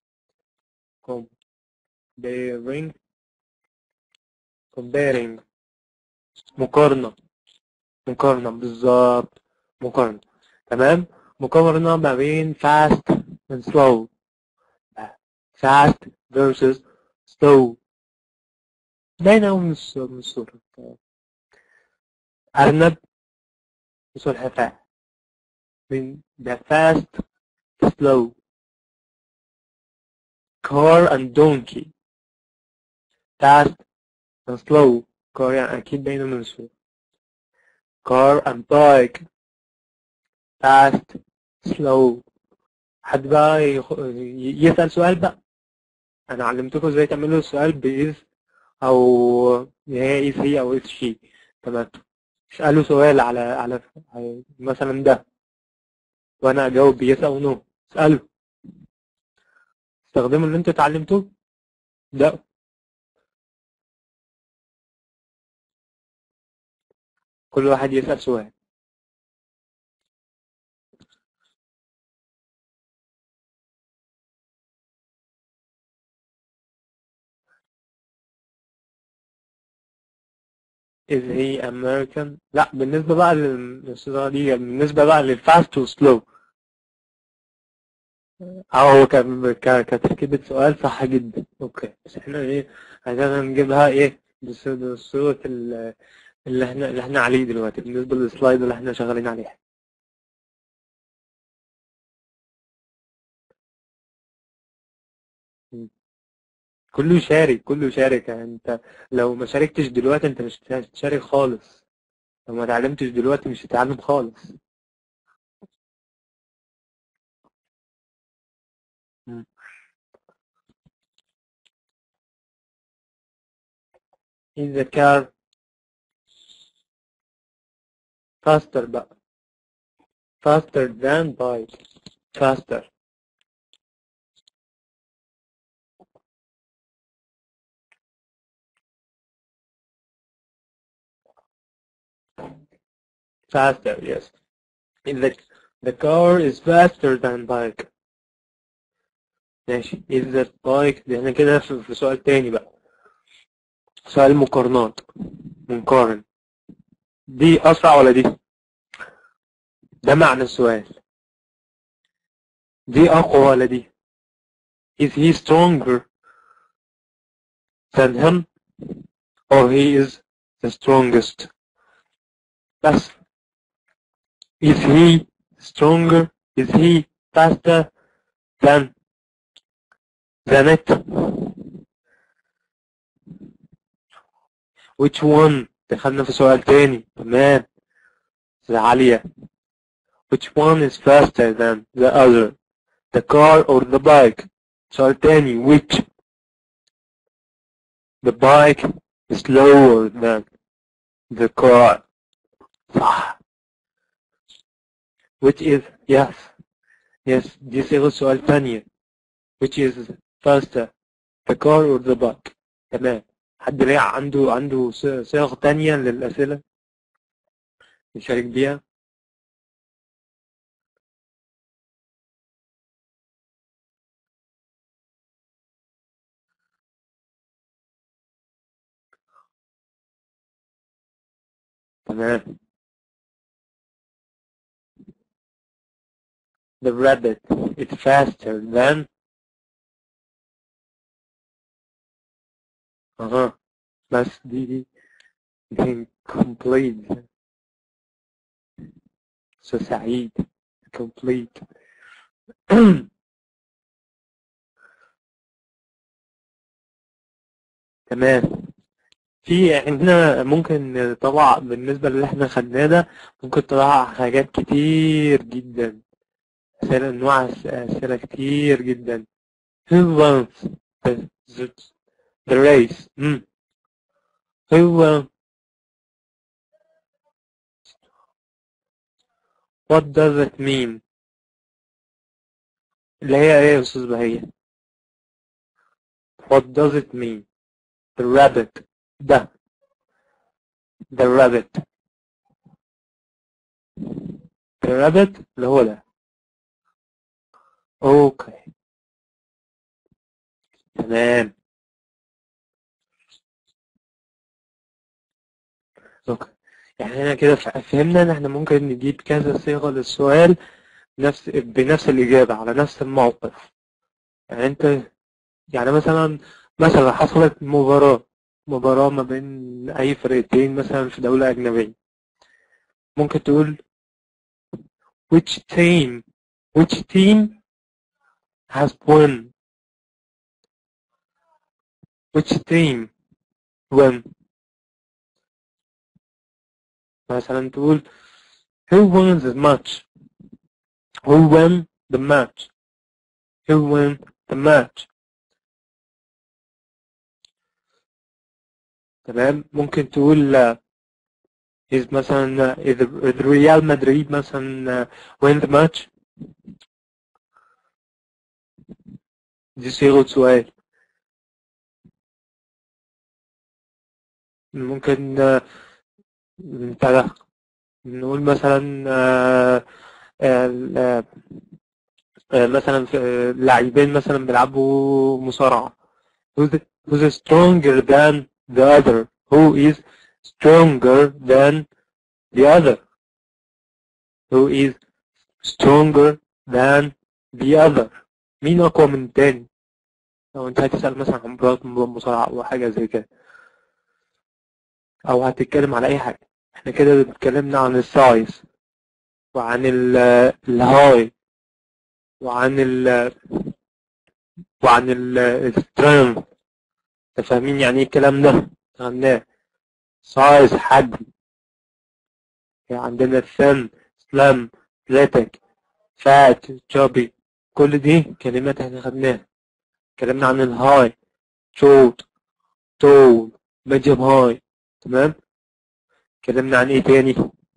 comparing comparing مقارنة مقارنة بالظبط مقارنة تمام مقارنة ما بين fast and slow fast versus slow باينة أوي من الص- من الصورة أرنب وسلحفاة من the fast slow car and donkey fast and slow car يعني أكيد باينة من الصورة car and bike fast slow حد بقى يخ- ي- يسأل سؤال بقى أنا علمتكم ازاي تعملوا السؤال بإذ أو هي إيه سي أو إذ شي تمام اسأله سؤال على على على مثلا ده وانا اجاوب بيس او نو اسأله استخدموا اللي انتوا اتعلمتوه ده كل واحد يسأل سؤال is he American لا بالنسبة بقى للصيغة دي بالنسبة بقى للفاست وسلو اه هو كان ك- كتركيبة سؤال صح جدا اوكي بس احنا ايه عايزين نجيبها ايه بس- بصورة ال- اللي احنا اللي احنا عليه دلوقتي بالنسبة للسلايد اللي احنا شغالين عليها م. كله يشارك كله يشارك يعني انت لو ما شاركتش دلوقتي انت مش هتشارك خالص لو ما اتعلمتش دلوقتي مش هتتعلم خالص م. in the car faster بقى faster than bike faster faster yes in the the car is faster than bike ماشي is the bike دي احنا كده في, في سؤال تاني بقى سؤال مقارنات بنقارن دي اسرع ولا دي ده معنى السؤال دي اقوى ولا دي is he stronger than him or he is the strongest بس is he stronger is he faster than than it which one دخلنا في سؤال تاني تمام عالية which one is faster than the other the car or the bike سؤال تاني which the bike is slower than the car صح which is yes yes دي صيغة سؤال تانية which is faster the car or the bike تمام حد ليه عنده عنده ص- صيغ تانية للأسئلة يشارك بيها تمام the rabbit is faster than اها بس دي دي دي complete so سعيد complete تمام في عندنا ممكن طبعا بالنسبة اللي احنا خدناه ده ممكن تطلع حاجات كتير جدا أسئلة أنواع أس- أسئلة كتير جدا Who wants the, the, the race? مم. Who won? What does it mean? اللي هي ايه يا أستاذ بهية؟ What does it mean? The rabbit ده the rabbit the rabbit اللي هو ده اوكي تمام اوكي يعني احنا كده ف- فهمنا ان احنا ممكن نجيب كذا صيغة للسؤال نفس بنفس الإجابة على نفس الموقف يعني انت يعني مثلا مثلا حصلت مباراة مباراة ما بين أي فرقتين مثلا في دولة أجنبية ممكن تقول which team which team has won which team won مثلا تقول who won the match who won the match who won the match تمام ممكن تقول is مثلا is is ريال مدريد مثلا uh, win the match دي صيغة سؤال ممكن آه، بتاع ده نقول مثلا آه، آه، آه، آه، مثلا في آه، لاعبين مثلا بيلعبوا مصارعة who's who's stronger than the other who is stronger than the other who is stronger than the other مين أقوى من التاني لو أنت هتسأل مثلا عن مباراة مصارعة أو حاجة زي كده أو هتتكلم على أي حاجة احنا كده اتكلمنا عن السايز وعن ال الهاي وعن ال وعن السترينث فاهمين يعني ايه الكلام ده؟ عندنا سايز حجم يعني عندنا الثن سلام اتلتيك فات جوبي كل دي كلمات احنا خدناها اتكلمنا عن الهاي شوت تول ميديوم هاي تمام اتكلمنا عن ايه تاني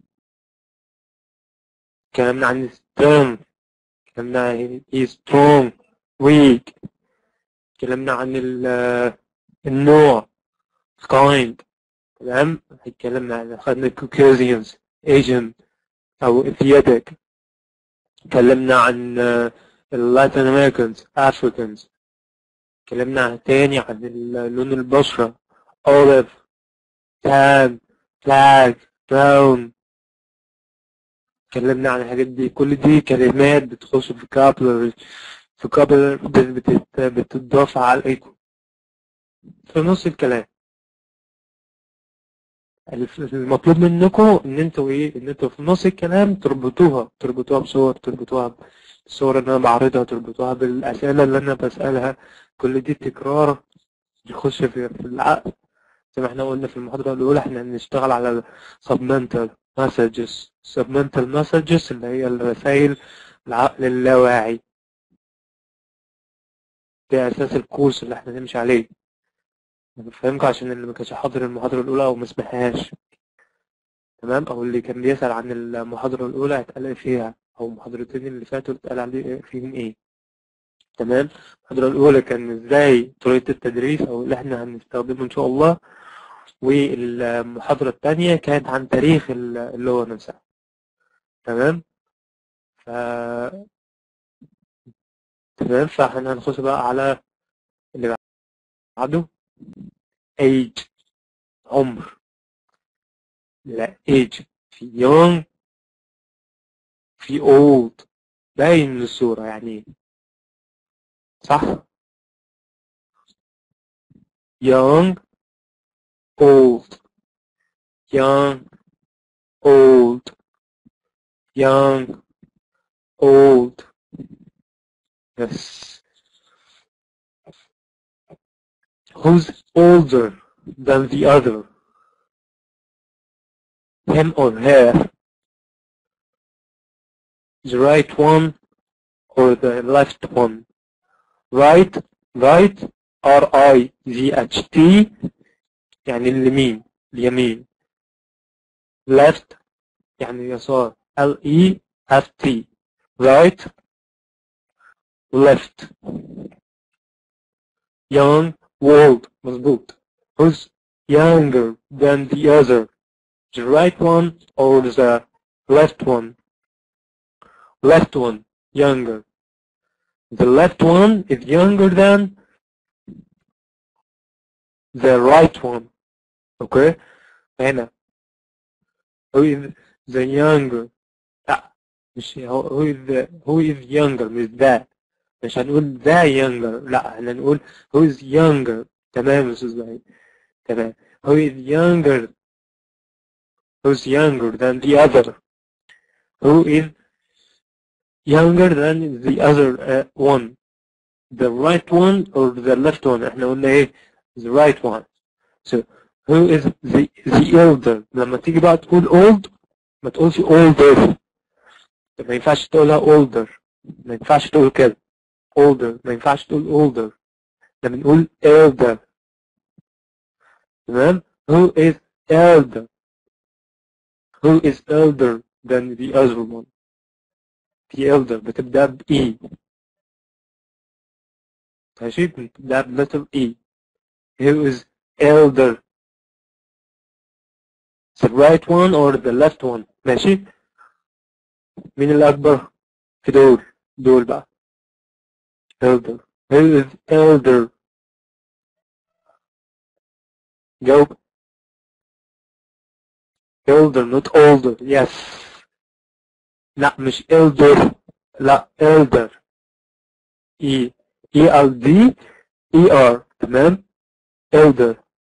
اتكلمنا عن strength اتكلمنا عن ايه strong weak اتكلمنا عن ال- النوع kind تمام اتكلمنا عن خدنا Caucasians Asian او Asiatic اتكلمنا عن اللاتين امريكانز Africans اتكلمنا عن تاني عن ال- لون البشرة olive tan black brown اتكلمنا عن الحاجات دي كل دي كلمات بتخش في vocabulary vocabulary بت- بتضاف عليكم في نص الكلام الف- المطلوب منكم ان انتوا ايه ان انتوا في نص الكلام تربطوها تربطوها بصور تربطوها بالصور اللي انا بعرضها تربطوها بالاسئله اللي انا بسالها كل دي تكرار يخش في, في العقل زي ما احنا قلنا في المحاضره الاولى احنا هنشتغل على submental messages submental messages اللي هي الرسائل العقل اللاواعي ده اساس الكورس اللي احنا نمشي عليه انا بفهمكم عشان اللي ما كانش حاضر المحاضره الاولى او ما سمعهاش تمام او اللي كان بيسأل عن المحاضرة الأولى هيتقال إيه فيها أو المحاضرتين اللي فاتوا اتقال عليه فيهم إيه تمام المحاضرة الأولى كان إزاي طريقة التدريس أو اللي إحنا هنستخدمه إن شاء الله والمحاضرة التانية كانت عن تاريخ اللغة نفسها تمام ف تمام فاحنا هنخش بقى على اللي بعده age عمر لا age في young في old باين من الصورة يعني إيه؟ صح young old young old young old yes who's older than the other him or her the right one or the left one right right R I Z H T يعني اليمين اليمين left يعني يسار L E F T right left young old مظبوط who's younger than the other the right one or the left one left one younger the left one is younger than the right one okay هنا who is the younger لا مش هو who is the who is younger مش ده مش هنقول ذا younger لا احنا نقول who is younger تمام يا استاذ بعيد تمام who is younger who's younger than the other who is younger than the other uh, one the right one or the left one احنا قلنا ايه the right one so who is the the elder لما تيجي بقى تقول old ما تقولش older ما ينفعش تقولها older ما ينفعش تقول كده older ما ينفعش تقول older لما نقول elder تمام who is elder who is elder than the other one the elder بتبدأ ب E ماشي بتبدأ ب letter E who is elder the right one or the left one ماشي مين الأكبر في دول دول بقى elder who is elder جاوب elder not older yes لا مش elder لا elder E E L D E R تمام elder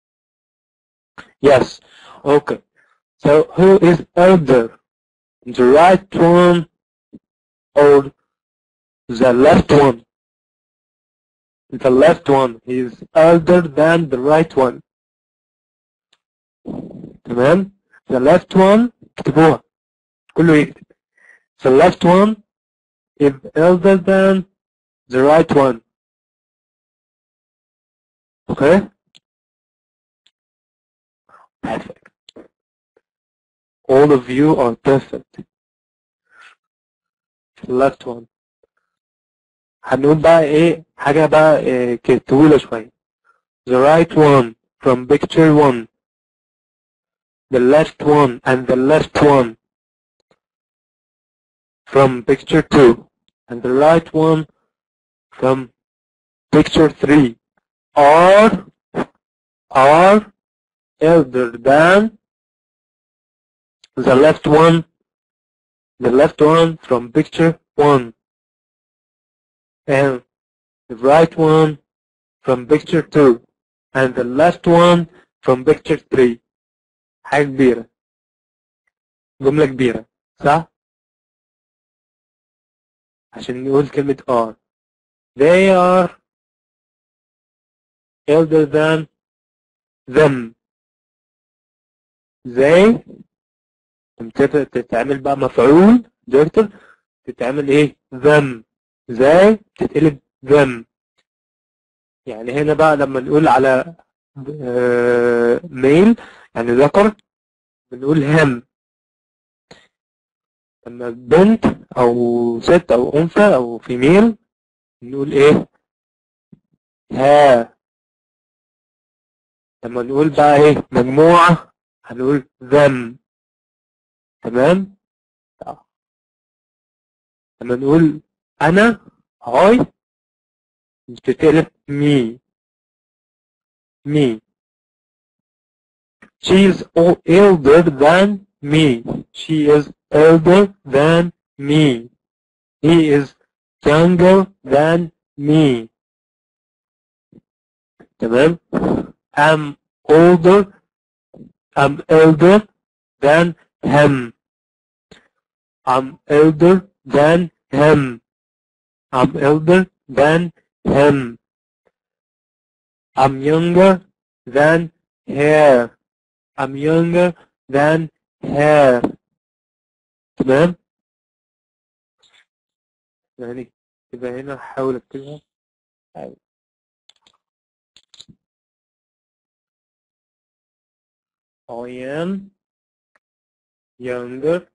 yes okay so who is elder the right one or the left one the left one is elder than the right one تمام the left one اكتبوها كله يكتب the left one is elder than the right one okay perfect all of you are perfect the left one هنقول بقى ايه حاجة بقى إيه كده طويلة شوية the right one from picture one the left one and the left one from picture 2 and the right one from picture 3 are are elder than the left one the left one from picture 1 and the right one from picture 2 and the left one from picture 3 حاجة كبيرة جملة كبيرة صح؟ عشان نقول كلمة are they are elder than them they تمت- تتعمل بقى مفعول دكتور تتعمل ايه them they تتقلب them يعني هنا بقى لما نقول على ميل يعني ذكر بنقول هم لما بنت او ست او انثى او فيميل نقول ايه ها لما نقول بقى ايه مجموعة هنقول them تمام آه. لما نقول انا I بتتقلب me me she is o- elder than me she is elder than me he is younger than me تمام I'm older I'm elder than him I'm elder than him I'm elder than him I'm younger than her I'm younger than her تمام يعني يبقى هنا هحاول اكتبها حاول. I am younger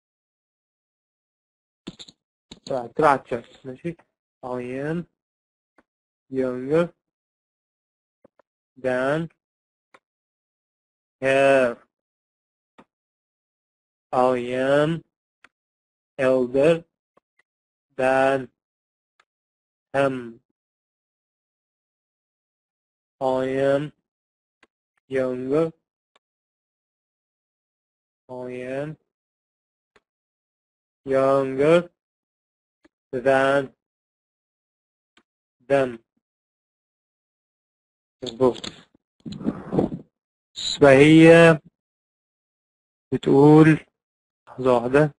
اكتبها على الشات ماشي I am younger than her I am elder than him. I am younger. I am younger than them. مظبوط فهي بتقول لحظة واحدة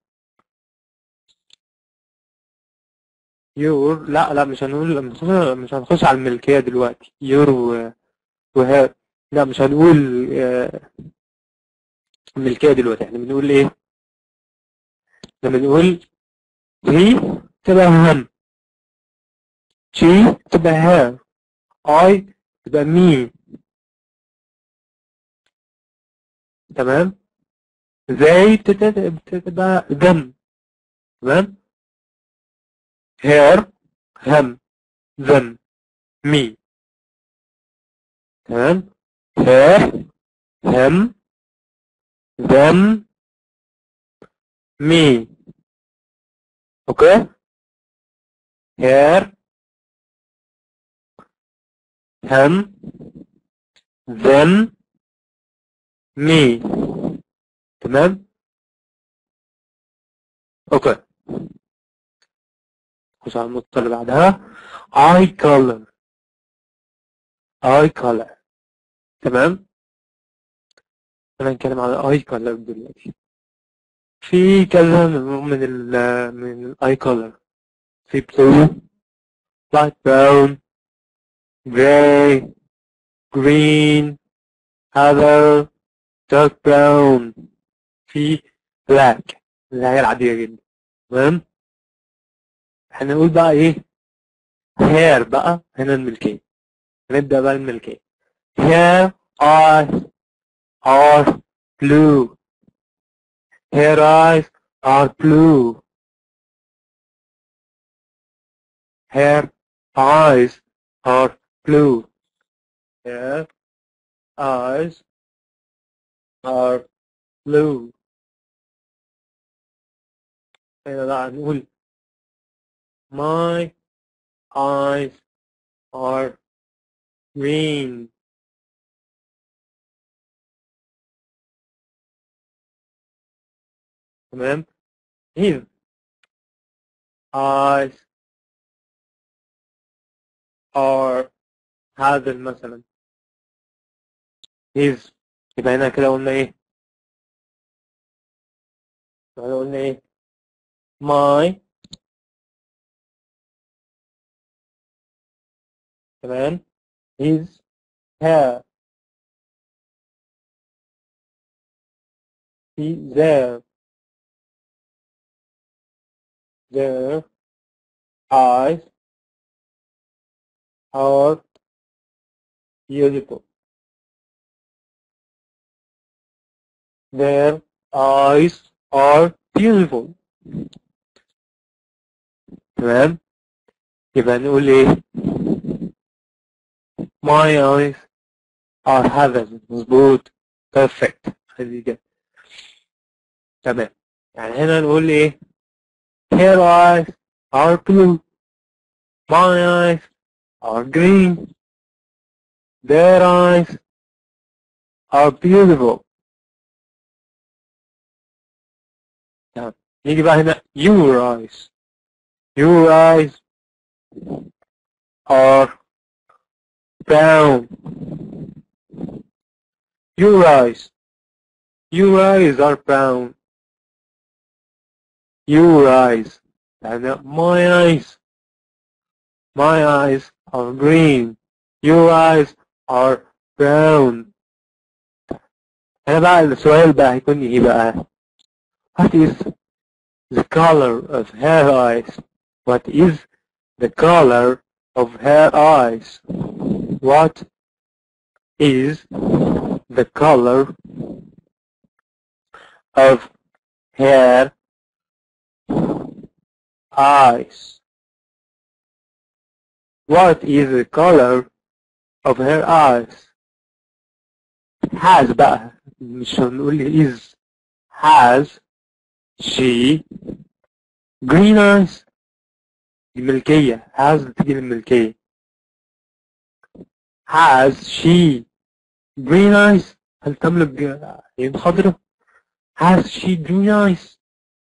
يور لا لا مش هنقول مش هنخش- مش هنخش على الملكية دلوقتي يور و- وها لا مش هنقول آه، الملكية دلوقتي احنا بنقول ايه لما نقول هي تبقى هم she تبقى her I تبقى me تمام they بتت- بتبقى them تمام her هم them me تمام her هم them me اوكي her هم them me تمام اوكي خش على النقطة اللي بعدها eye color eye color تمام انا هنتكلم على eye color دلوقتي في كذا نوع من ال من الاي color في blue light brown gray green heather dark brown في black اللي هي العادية جدا تمام هنقول بقى ايه hair بقى هنا الملكية هنبدأ بقى الملكية hair eyes are blue her eyes are blue her eyes are blue her eyes are blue هنا بقى نقول my eyes are green تمام his eyes are هذا مثلا his يبقى هنا كده قلنا ايه يبقى قلنا ايه my تمام his hair he there their eyes are beautiful. Their eyes are beautiful. تمام يبقى نقول ايه my eyes are heaven مظبوط perfect هذه كده تمام يعني هنا نقول ايه her eyes are blue my eyes are green their eyes are beautiful تمام نيجي بقى هنا your eyes your eyes are brown your eyes your eyes are brown your eyes and my eyes my eyes are green your eyes are brown هنا بقى السؤال بقى هيكون ايه بقى what is the color of her eyes what is the color of her eyes what is the color of her eyes what is the color of her eyes has بقى مش هنقول is has she green eyes الملكية has بتيجي للملكية has she green eyes هل تملك عين خضراء has she green eyes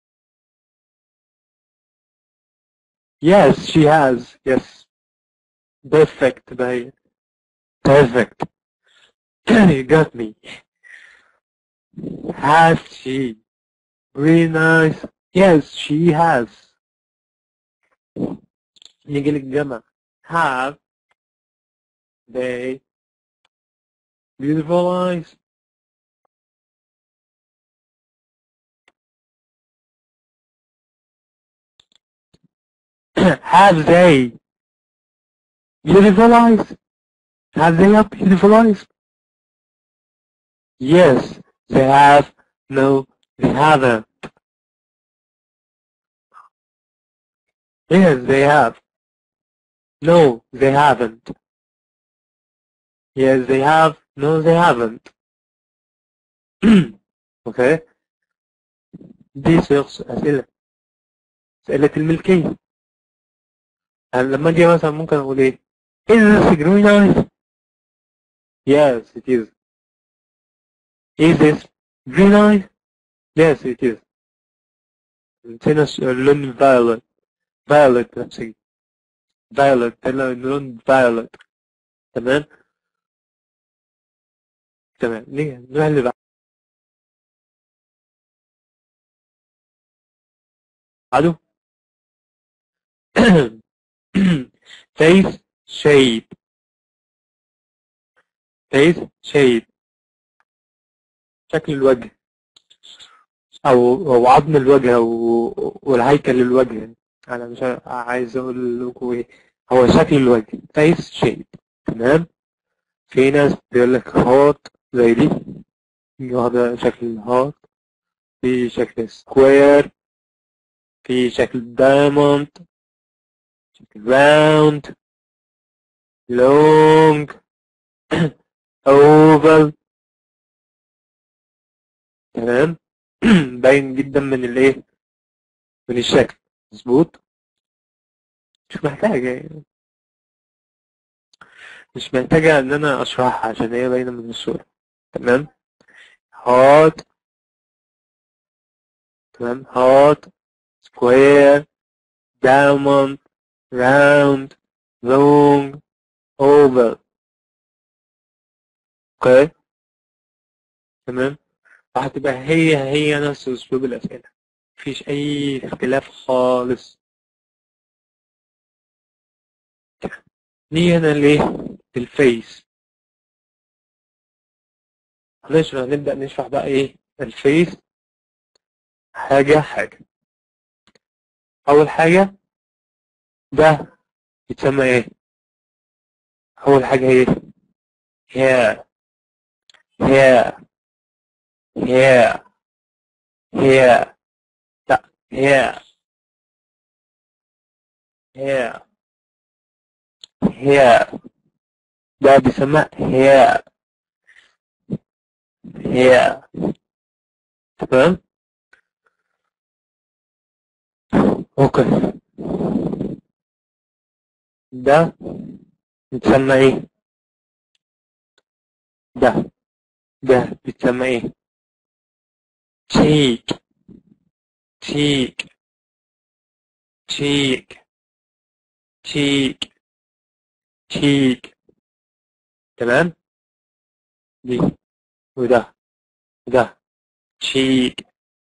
yes she has yes perfect باين perfect you got me has she green eyes yes she has نيجي للجمع have they beautiful eyes have they beautiful eyes have they have beautiful eyes yes they have no they haven't. Yes, they have. No, they haven't. Yes, they have. No, they haven't. okay. دي صيغ أسئلة أسئلة الملكية يعني لما أجي مثلا ممكن أقول إيه Is this green eyes? Yes, it is. Is this green eyes? Yes, it is. هنا اللون violet violet نفسي violet هنا اللون violet تمام تمام نيجي نروح اللي بعده face shape face shape شكل الوجه او او عظم الوجه او والهيكل الوجه انا مش عايز اقول لكم ايه هو شكل الوجه face shape تمام في ناس بيقول لك هارت زي دي دي واخدة شكل الهارت في شكل سكوير في شكل دايموند شكل راوند لونج اوفل تمام باين جدا من الايه من الشكل مظبوط مش محتاجة يعني مش محتاجة ان انا اشرحها عشان هي باينة من الصورة تمام هارت تمام هارت سكوير diamond round long oval اوكي تمام وهتبقى هي هي نفس اسلوب الاسئله مفيش اي اختلاف خالص نيجي هنا ليه الفيس هنشرح هنبدأ نشرح بقى ايه الفيس حاجة حاجة أول حاجة ده يتسمى ايه أول حاجة ايه hair hair hair hair لا hair hair hair ده بيسمى hair hair تمام اوكي ده بيتسمى ايه ده ده بيتسمى ايه cheek cheek cheek cheek cheek تمام دي وده وده cheek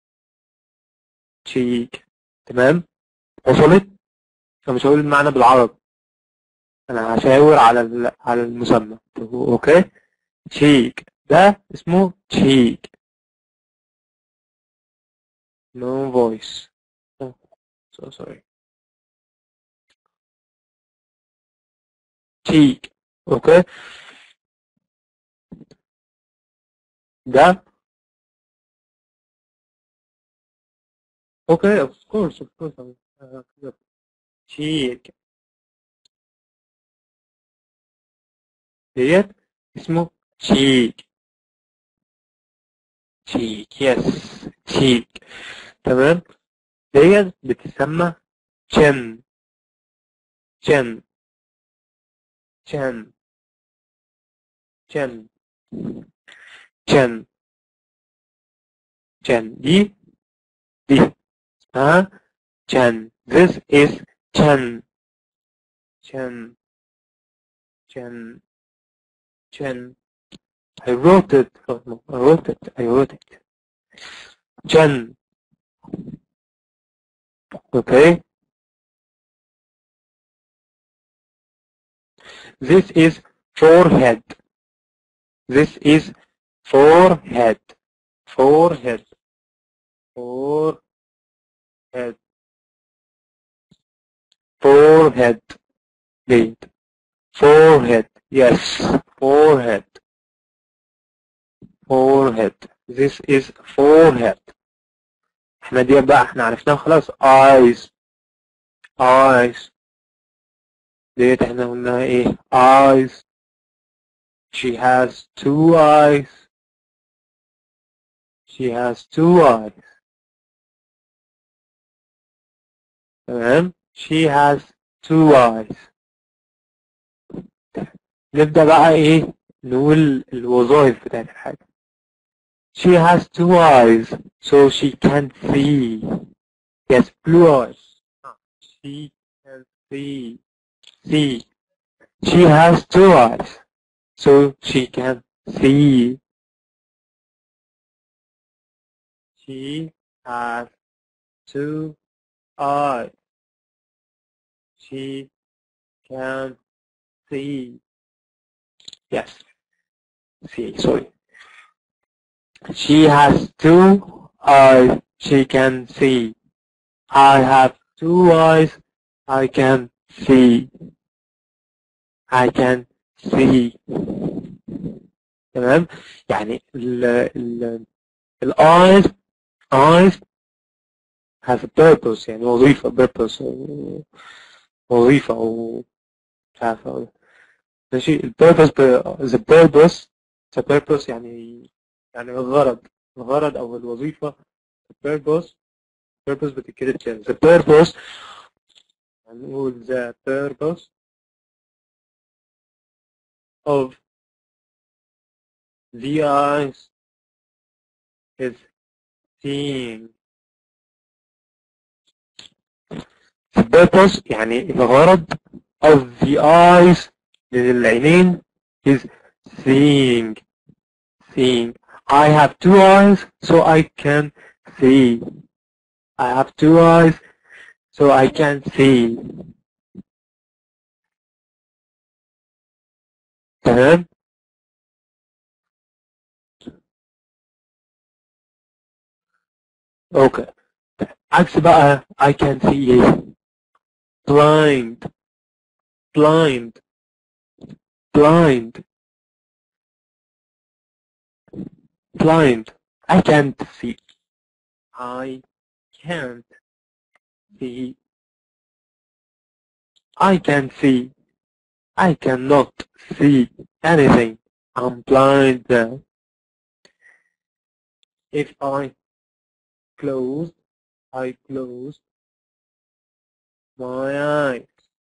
cheek تمام وصلت انا مش هقول المعنى بالعربي انا هشاور على ال- على المسمى اوكي cheek ده اسمه cheek no voice oh, so sorry cheek اوكي ده اوكي of course of course uh, cheek ديت اسمه cheek cheek yes cheek تمام ديت بتسمى chin chin chin chin chin chin دي دي اسمها chin this is chin chin chin chin I wrote it oh, no, I wrote it I wrote it chin okay this is forehead this is forehead forehead forehead forehead Wait. forehead yes forehead forehead this is forehead احنا دي بقى احنا عرفناها خلاص eyes eyes ديت احنا قلناها ايه eyes she has two eyes she has two eyes تمام she has two eyes نبدأ بقى ايه نقول الوظائف بتاعت الحاجة she has two eyes so she can see yes blue eyes she can see see she has two eyes so she can see she has two eyes she can see yes see sorry she has two eyes she can see I have two eyes I can see I can see تمام يعني ال ال ال eyes eyes has a purpose يعني وظيفة purpose أو وظيفة أو مش عارف أقول ماشي ال purpose ب- the purpose the purpose يعني يعني الغرض الغرض أو الوظيفة the purpose purpose بتتكتب كده the purpose هنقول the purpose of the eyes is seeing the purpose يعني الغرض of the eyes للعينين is seeing seeing I have two eyes so I can see I have two eyes so I can see تمام اوكي عكس بقى I can see ايه blind blind blind blind I can't see I can't see I can see I cannot see anything I'm blind now if I close I close my eyes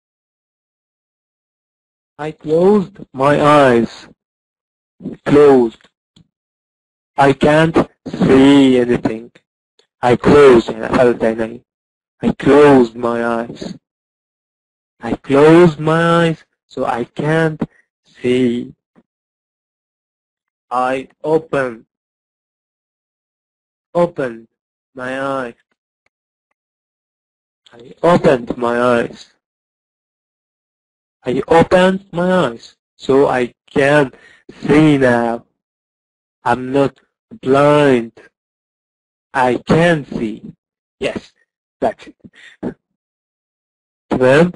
I closed my eyes closed I can't see anything I closed يعني قفلت عيني I closed my eyes I closed my eyes so I can't see I opened opened my eyes I opened my eyes I opened my eyes so I can see now I'm not blind I can see yes that's it تمام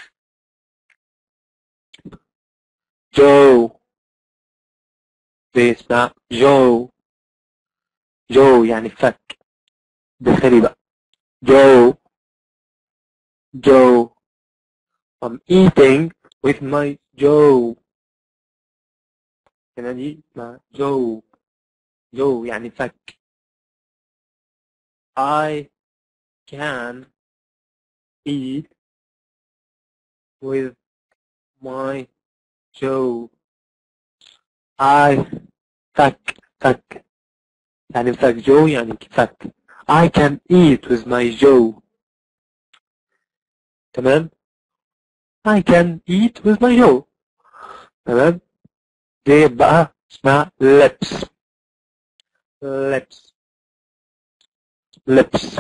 جو دي اسمها جو جو يعني فك داخلي بقى جو جو I'm eating with my جو هنا دي اسمها جو جو يعني فك I can eat with my جو I فك فك يعني فك جو يعني فك I can eat with my جو تمام I can eat with my جو تمام دي بقى اسمها lips lips lips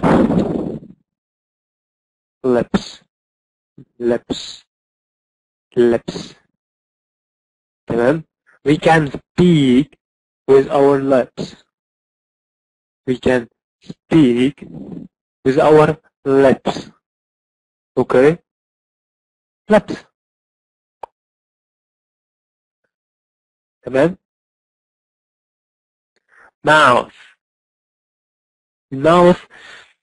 lips lips lips تمام we can speak with our lips we can speak with our lips okay lips تمام mouth mouth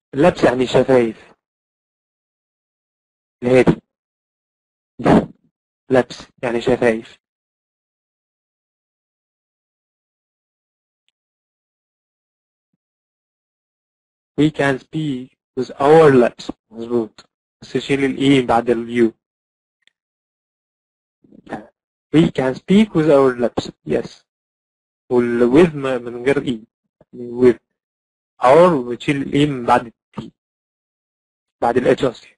اللبس يعني شفايف اللي هي دي دي. لبس يعني شفايف we can speak with our lips مظبوط بس شيل الاي بعد اليو we can speak with our lips yes وال with ما- من غير اي يعني with our وتشيل الاي من بعد التي بعد الاتش قصدي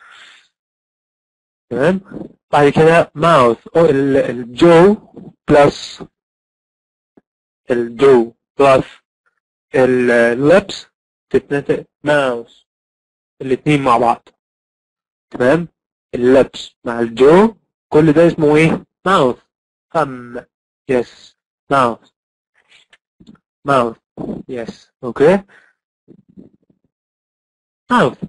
تمام بعد كده mouth أو ال- الجو بلس الجو بلس اللبس تتنطق ماوس الاتنين مع بعض تمام اللبس مع الجو كل ده اسمه ايه ماوث فم يس ماوث ماوث يس اوكي mouth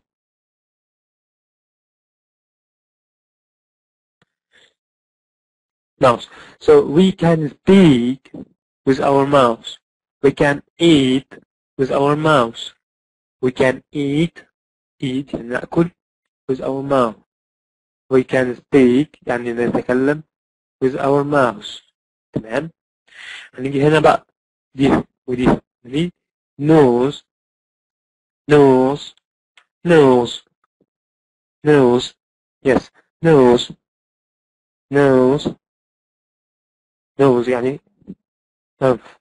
mouth so we can speak with our mouth we can eat with our mouth we can eat eat يعني نأكل with our mouth we can speak يعني نتكلم with our mouth تمام هنيجي هنا بقى دي ودي دي nose nose nose nose yes nose nose nose يعني أنف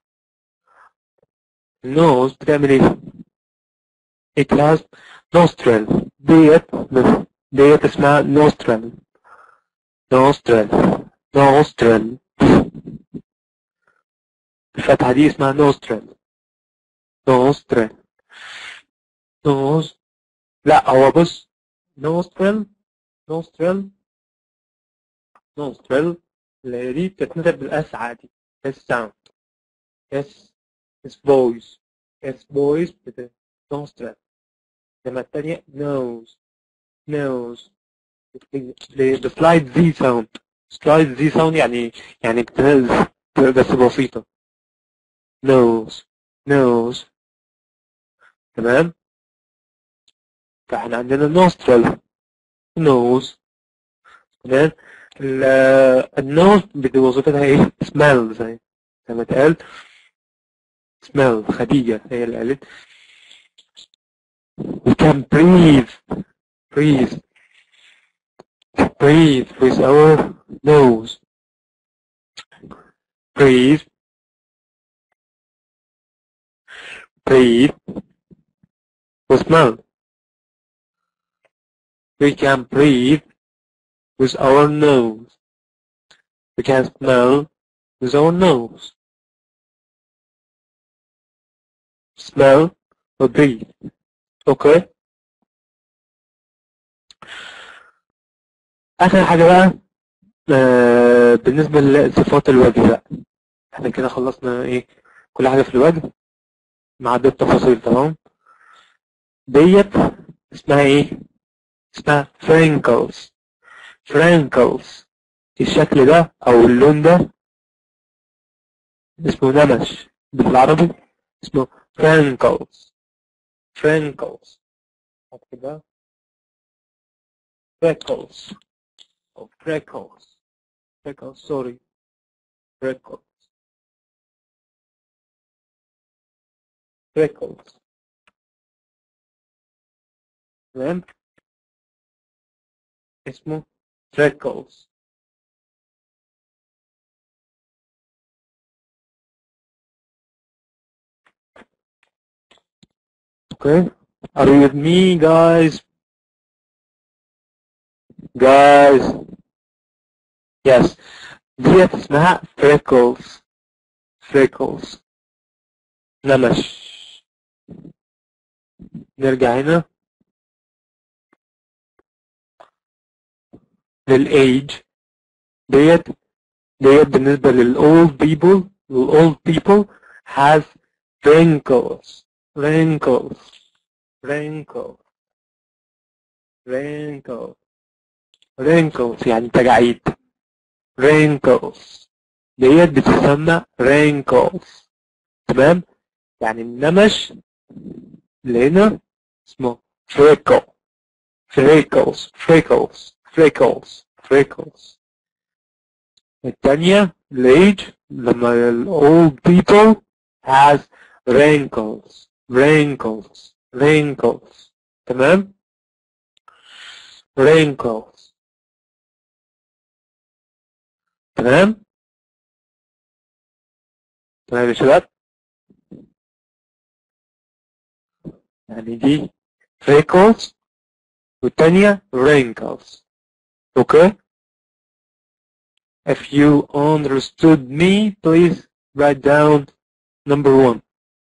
nose بتعمل ايه it has nostril ديت ديت اسمها nostril nostril nostril الفتحة دي اسمها nostril nostril nose لا هو بص nostril nostril nostril اللي هي دي بتتنطق بالاس عادي اس ساوند اس اس voice اس voice بت nostril لما التانية nose nose بسلايد زي ساوند سلايد زي ساوند يعني يعني بتنزل بس بسيطة nose nose تمام فاحنا عندنا nostril nose تمام ال- النوز بدي وظيفتها ايه smell زي زي ما اتقال smell خديجة هي اللي قالت we can breathe breathe breathe with our nose breathe breathe with smell we can breathe with our nose we can smell with our nose smell or breathe اوكي اخر حاجة بقى آه بالنسبة لصفات الوجه بقى احنا كده خلصنا ايه كل حاجة في الوجه مع عدد التفاصيل تمام ديت اسمها ايه اسمها فرينكلز فرينكلز الشكل ده او اللون ده اسمه نمش بالعربي اسمه فرينكلز فرينكلز كده freckles or freckles freckles sorry freckles freckles تمام اسمه freckles okay are you with me guys guys yes ديت اسمها freckles freckles نمش نرجع هنا للage ديت ديت بالنسبة للold people old people has wrinkles wrinkles wrinkles wrinkles wrinkles يعني تجاعيد wrinkles ديت بتسمى wrinkles تمام يعني النمش اللي هنا اسمه freckle freckles freckles freckles freckles التانية الage لما ال old people has wrinkles wrinkles wrinkles تمام wrinkles تمام تمام يا شباب يعني دي freckles والتانية wrinkles okay if you understood me please write down number one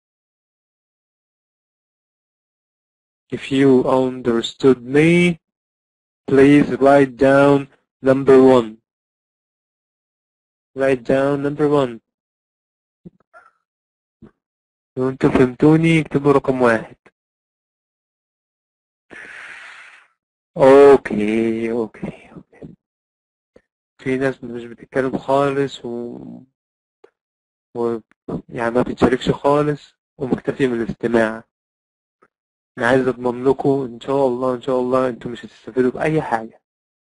if you understood me please write down number one write down number one لو انتوا فهمتوني اكتبوا رقم واحد اوكي اوكي اوكي في ناس مش بتتكلم خالص و... و... يعني ما بتشاركش خالص ومكتفي من الاستماع انا عايز اضمن لكم ان شاء الله ان شاء الله انتوا مش هتستفيدوا باي حاجه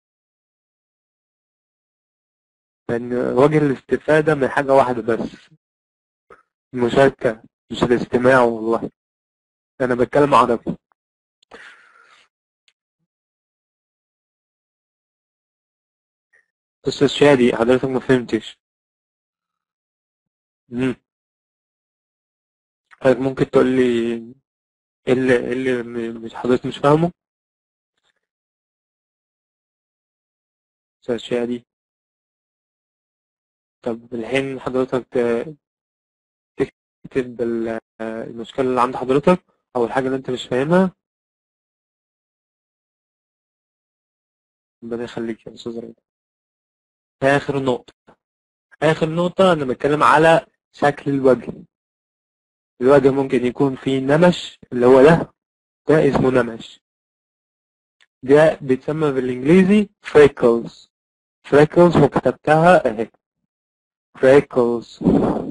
لان وجه الاستفاده من حاجه واحده بس المشاركه مش الاستماع والله انا بتكلم عربي استاذ شادي حضرتك ما فهمتش مم. حضرتك ممكن تقول لي ايه اللي إيه اللي م- مش حضرتك مش فاهمه استاذ شادي طب الحين حضرتك ت- تكتب ال- المشكلة اللي عند حضرتك او الحاجة اللي انت مش فاهمها ربنا يخليك يا استاذ رضا اخر نقطة اخر نقطة انا بتكلم على شكل الوجه الوجه ممكن يكون فيه نمش اللي هو ده ده اسمه نمش ده بيتسمى بالانجليزي freckles freckles وكتبتها اهي freckles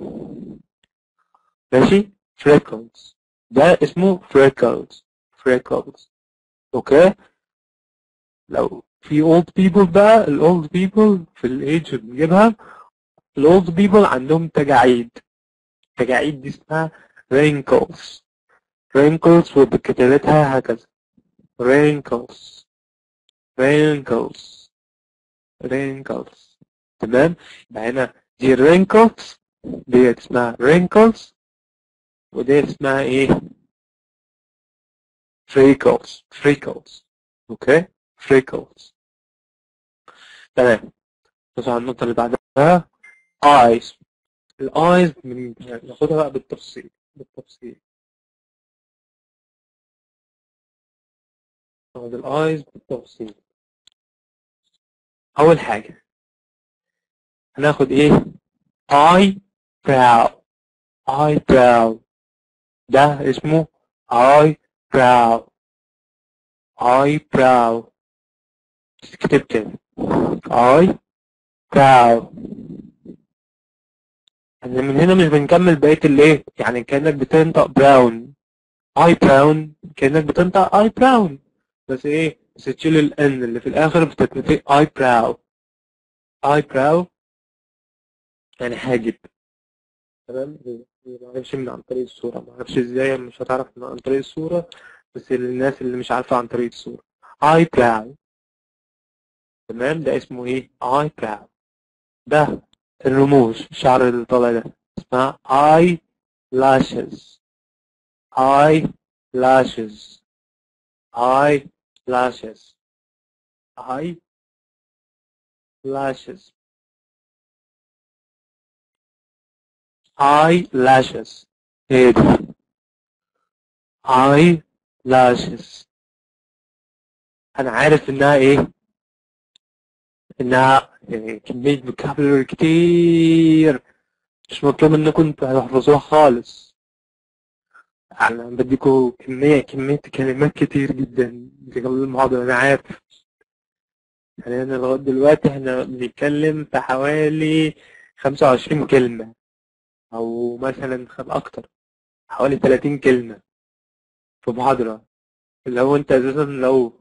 ماشي freckles ده اسمه freckles freckles اوكي لو في old people بقى ال old people في الايدج اللي بنجيبها ال old people عندهم تجاعيد التجاعيد دي اسمها wrinkles wrinkles وبكتابتها هكذا wrinkles wrinkles wrinkles تمام يبقى هنا دي wrinkles ديت اسمها wrinkles وديت اسمها ايه freckles freckles اوكي freckles تمام بص على النقطة اللي بعدها eyes الايز من ناخدها بقى بالتفصيل بالتفصيل ناخد الايز بالتفصيل اول حاجة هناخد ايه اي براو اي براو ده اسمه اي براو اي براو تكتب كده اي براو يعني من هنا مش بنكمل بقية الايه يعني كأنك بتنطق براون اي براون كأنك بتنطق اي براون بس ايه بس تشيل الان اللي في الاخر بتتنطق اي براو اي براو يعني حاجب تمام ما اعرفش من عن طريق الصورة ما اعرفش ازاي مش هتعرف من عن طريق الصورة بس للناس اللي مش عارفة عن طريق الصورة اي براو تمام ده اسمه ايه اي براو ده الرموش الشعر اللي طالع ده اسمها eye lashes eye lashes eye lashes eye lashes eye lashes ايه دي eye lashes انا عارف انها ايه انها يعني كمية vocabulary كتير مش مطلوب منكم تحفظوها خالص انا بديكوا كمية كمية كلمات كتير جدا في قبل المحاضرة انا عارف يعني انا لغاية دلوقتي احنا بنتكلم في حوالي خمسة وعشرين كلمة او مثلا خم- اكتر حوالي تلاتين كلمة في محاضرة اللي هو انت اساسا لو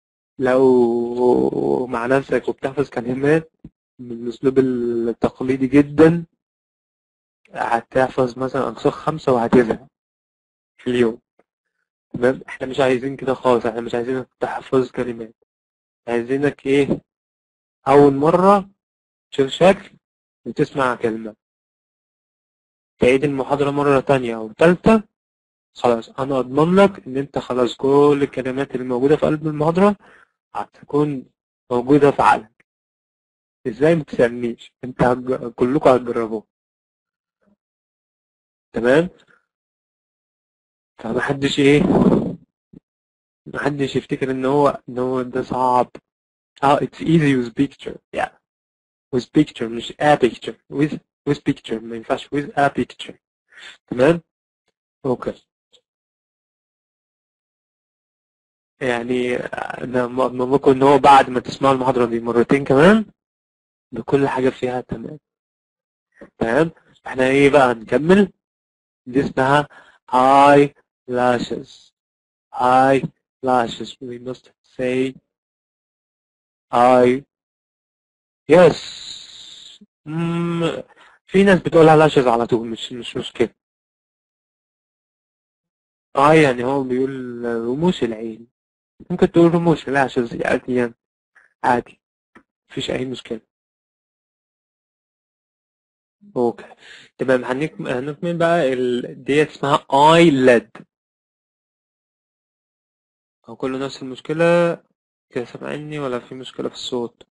لو مع نفسك وبتحفظ كلمات بالاسلوب التقليدي جدا هتحفظ مثلا انصاص خمسة وهتزهق في اليوم تمام احنا مش عايزين كده خالص احنا مش عايزينك تحفظ كلمات عايزينك ايه اول مرة تشوف شكل وتسمع كلمة تعيد المحاضرة مرة تانية او تالتة خلاص انا اضمن لك ان انت خلاص كل الكلمات اللي موجودة في قلب المحاضرة هتكون موجودة في عقلك ازاي ما تسألنيش انت هتج... كلكم هتجربوه تمام فمحدش ايه محدش يفتكر ان هو ان هو ده صعب اه it's easy with picture yeah with picture مش a picture with with picture ما ينفعش with a picture تمام اوكي يعني انا اضمن لكم ان هو بعد ما تسمعوا المحاضرة دي مرتين كمان بكل حاجة فيها تمام تمام احنا ايه بقى هنكمل دي اسمها eyelashes eyelashes we must say eye yes مم. في ناس بتقولها lashes على طول مش مش مشكلة eye يعني هو بيقول رموش العين ممكن تقول رموش lashes عادي يعني عادي مفيش أي مشكلة اوكي تمام هنك- هنكمل بقى ال... دي اسمها eyelid هو كله نفس المشكلة كده سامعني ولا في مشكلة في الصوت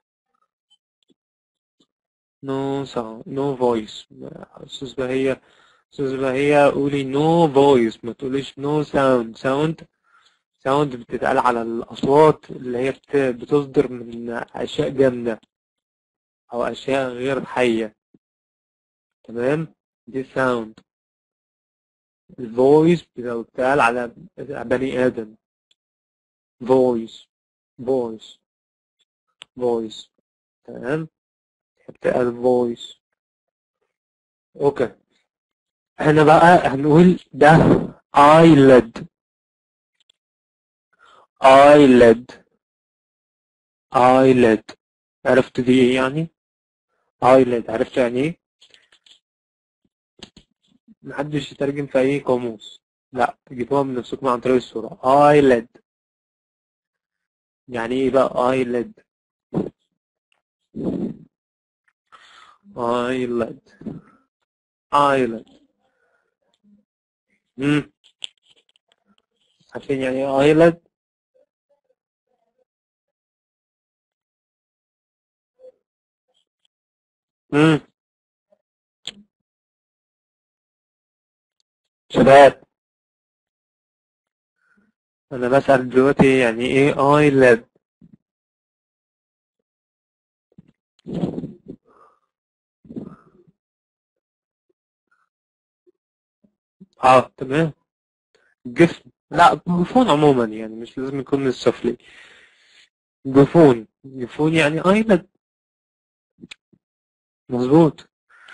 no sound no voice أستاذ بهية أستاذ بهية قولي no voice ما تقوليش no sound sound sound بتتقال على الأصوات اللي هي بت... بتصدر من أشياء جامدة أو أشياء غير حية تمام دي sound الفويس بتتقال على بني آدم voice voice voice تمام بتتقال voice اوكي احنا بقى هنقول ده eyelid eyelid eyelid عرفت دي ايه يعني eyelid عرفت يعني ايه محدش يترجم في اي قاموس لا تجيبوها من نفسكم عن طريق الصورة eyelid يعني ايه بقى eyelid eyelid eyelid امم عارفين يعني ايه eyelid امم شباب انا بسأل دلوقتي يعني ايه eyelid اه تمام جفن لا جفون عموما يعني مش لازم يكون السفلي جفون جفون يعني eyelid مظبوط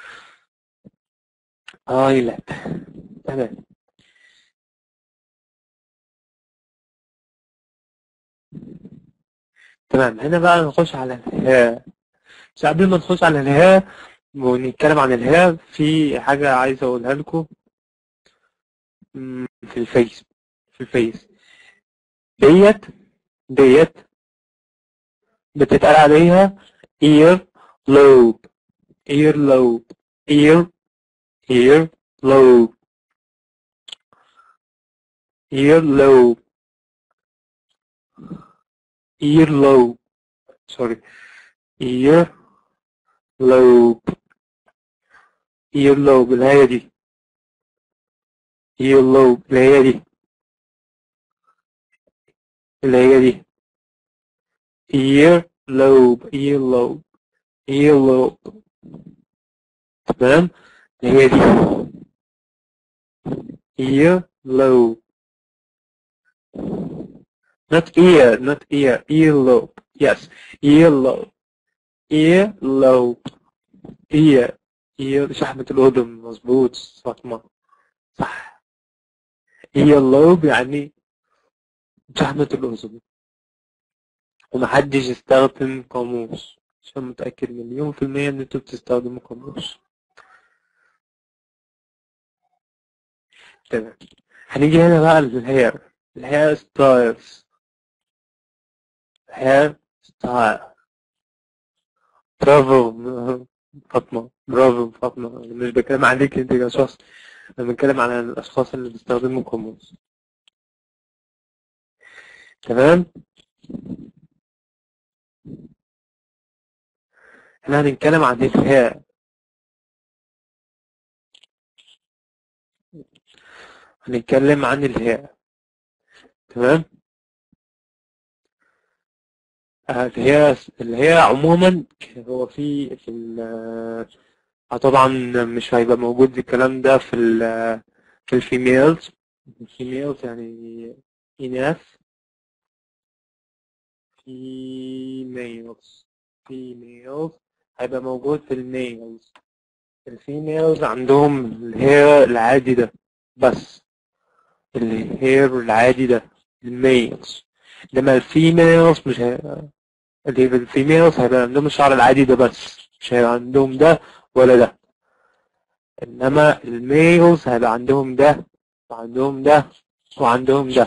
eyelid تمام تمام هنا بقى نخش على الهاء بس قبل ما نخش على الهاء ونتكلم عن الهاء في حاجة عايز أقولها لكم مم، في الفيس في الفيس ديت ديت بتتقال عليها ear lobe ear lobe ear ear lobe ear lobe ear lobe sorry ear lobe ear lobe اللي هي دي ear lobe اللي هي دي اللي هي دي ear lobe ear lobe ear lobe تمام اللي هي دي ear lobe not ear not ear ear lobe yes ear lobe ear lobe ear ear شحمة الأذن مظبوط فاطمة صح ear lobe يعني زحمة الأذن ومحدش يستخدم قاموس عشان متأكد مليون في المية إن انتوا بتستخدموا قاموس تمام هنيجي هنا بقى للهير الهير ستايلز هير ستايل برافو فاطمة برافو فاطمة أنا مش بتكلم عليك انت كشخص انا بتكلم على الاشخاص اللي بيستخدموا قاموس تمام احنا هنتكلم عن الهاء هنتكلم عن الهاء تمام آه، الهاء الهاء عموما هو في في ال آه، طبعا مش هيبقى موجود الكلام ده في ال في الفيميلز الفيميلز يعني إناث females females هيبقى موجود في الميلز الفيميلز عندهم الهير العادي ده بس الهير العادي ده الميلز انما الفيميلز مش هي... اللي في الفيميلز هيبقى عندهم الشعر العادي ده بس مش هيبقى عندهم ده ولا ده انما الميلز هيبقى عندهم ده وعندهم ده وعندهم ده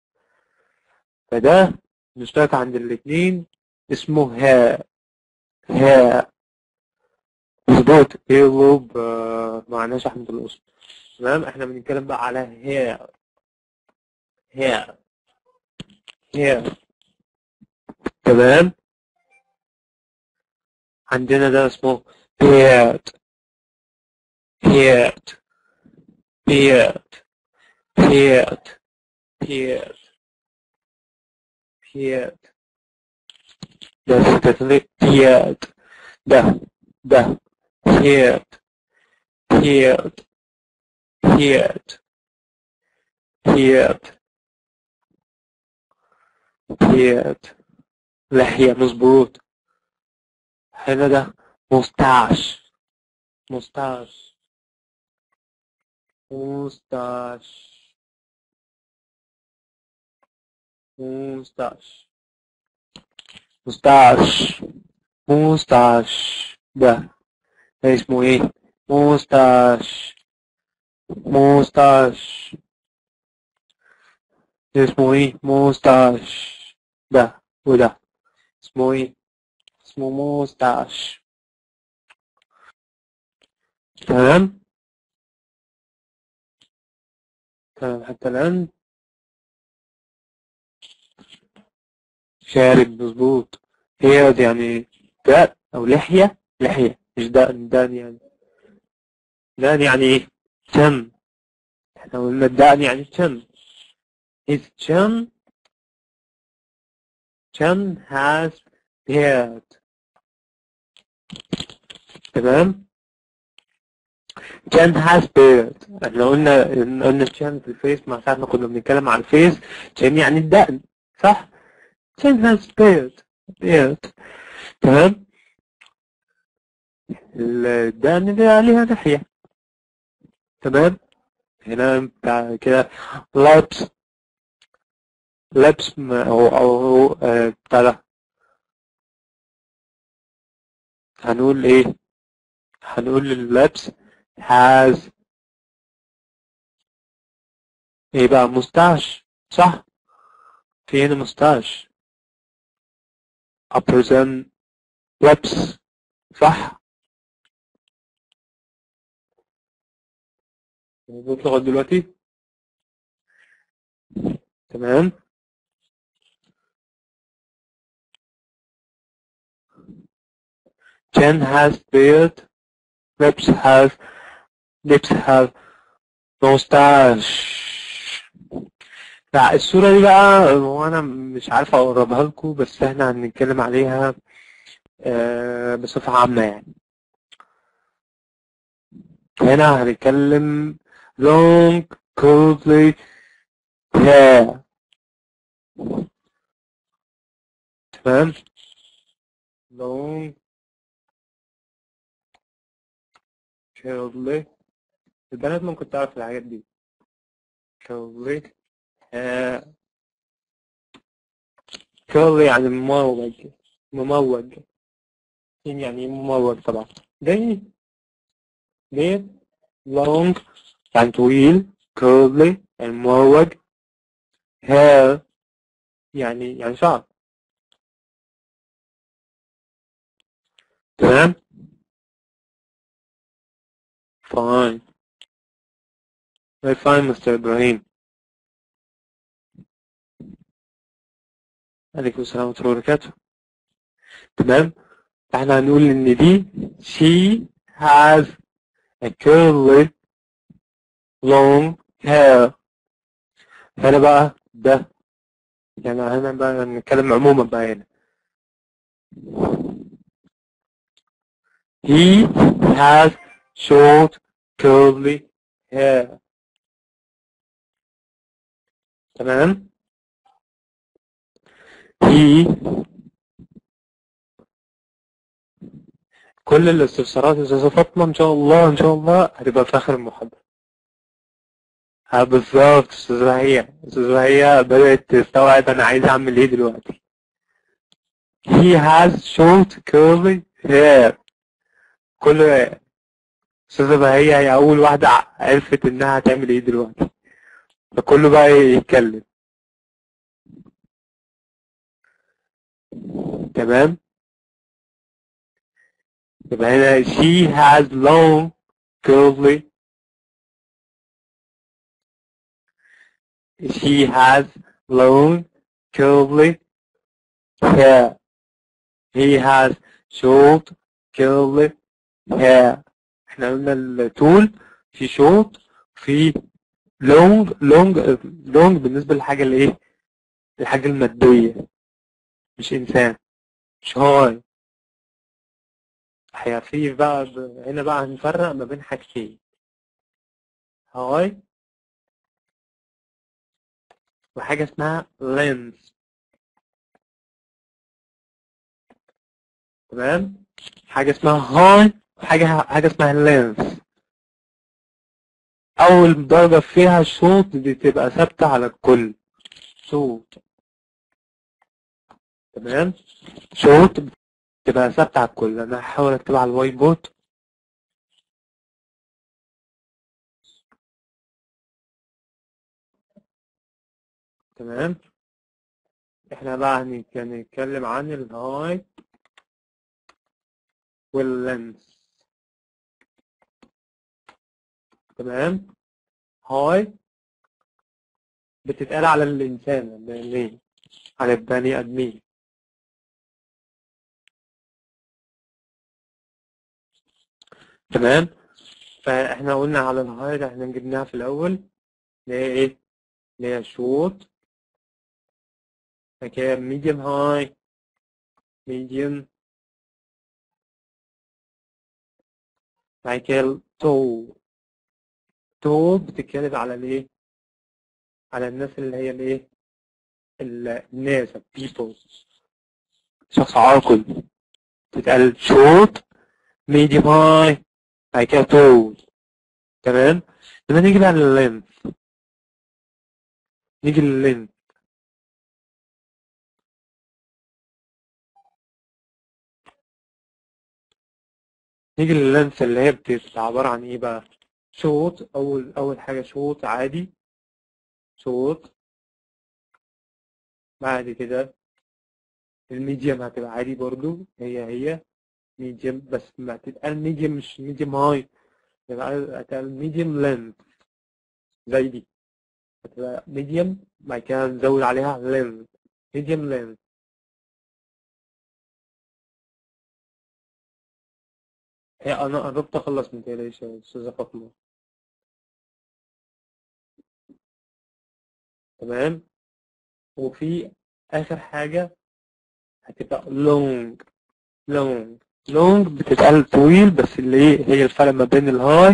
فده مشترك عند الاتنين اسمه هاء هاء مظبوط ايرلوب معناش احمد الاسم تمام احنا بنتكلم بقى على هاء هاء هاء تمام عندنا ده اسمه beard beard beard beard beard beard ده تتلق beard ده ده beard beard beard beard beard لحية مظبوط هنا ده مستاش مستاش مستاش مستاش مستاش مستاش ده ده اسمه ايه مستاش مستاش ده اسمه ايه مستاش ده وده اسمه ايه اسمه مستاش تمام تمام حتى الآن شارب مظبوط هي دي يعني دقن أو لحية لحية مش دقن دقن يعني دقن يعني ايه تم احنا قلنا الدقن يعني تم his chin chin has beard تمام chin has beard احنا قلنا قلنا chin في الفيس مع ساعة ما كنا بنتكلم على الفيس chin يعني الدقن صح chin has beard beard تمام الدقن دي عليها لحية تمام هنا بتاع كده lips lips م- أو أو آه، بتاع ده هنقول إيه هنقول اللبس has إيه بقى مستاش صح في هنا مستاش a person lips صح مظبوط لغاية دلوقتي تمام chin has beard lips have lips have mustache لا الصورة دي بقى هو أنا مش عارف أقربها لكم بس إحنا هنتكلم عليها آه، بصفة عامة يعني هنا هنتكلم long curly hair تمام long curly البنات ممكن تعرف الحاجات دي curly hair curly يعني مموج مموج يعني مموج طبعا زي ديت long يعني طويل curly يعني مموج hair يعني يعني شعر تمام fine very fine Mr. إبراهيم عليكم السلام ورحمة الله وبركاته تمام احنا هنقول ان دي she has a curly long hair هنا بقى ده يعني هنا بقى نتكلم عموما بقى هنا he has short curly hair تمام he كل الاستفسارات يا استاذة فاطمة ان شاء الله ان شاء الله هتبقى في اخر المحاضرة ها بالظبط استاذة هي استاذة هي بدأت تستوعب انا عايز اعمل ايه دلوقتي he has short curly hair كل استاذة بهية هي اول واحدة عرفت انها هتعمل ايه دلوقتي فكله بقى يتكلم تمام يبقى هنا she has long curly she has long curly hair he has short curly hair احنا قلنا الطول في short في long long long بالنسبة للحاجة الايه الحاجة المادية مش انسان مش هاي هيفي بقى ب... هنا بقى هنفرق ما بين حاجتين هاي وحاجة اسمها lens تمام حاجة اسمها هاي وحاجة حاجة اسمها lens أول درجة فيها الشوط دي تبقى ثابتة على الكل شوط تمام شوط تبقى ثابتة على الكل أنا هحاول أكتبها على الوايت بورد تمام احنا بقى هنك- هنتكلم عن الهاي واللينس تمام هاي بتتقال على الإنسان ليه على البني آدمين تمام فاحنا قلنا على الهاي ده احنا جبناها في الأول اللي هي ايه اللي هي شوت بعد كده medium high medium بعد كده tall tall بتتكلم على الايه على الناس اللي هي الايه ال- الناس ال people شخص عاقل تتقال short medium high بعد كده tall تمام لما نيجي بقى لللينث نيجي لللينث نيجي لللينث اللي هي بتبقى عبارة عن ايه بقى شوط اول اول حاجة شوط عادي شوط بعد كده الميديم هتبقى عادي برضو هي هي ميديم بس ما تتقال ميديم مش ميديم هاي تبقى هتقال ميديم لينث زي دي هتبقى ميديم بعد كده نزود عليها لينث ميديم لينث هي انا قربت اخلص من تقلقش يا استاذة فاطمة تمام وفي اخر حاجة هتبقى long long long بتتقال طويل بس اللي ايه هي الفرق ما بين الهاي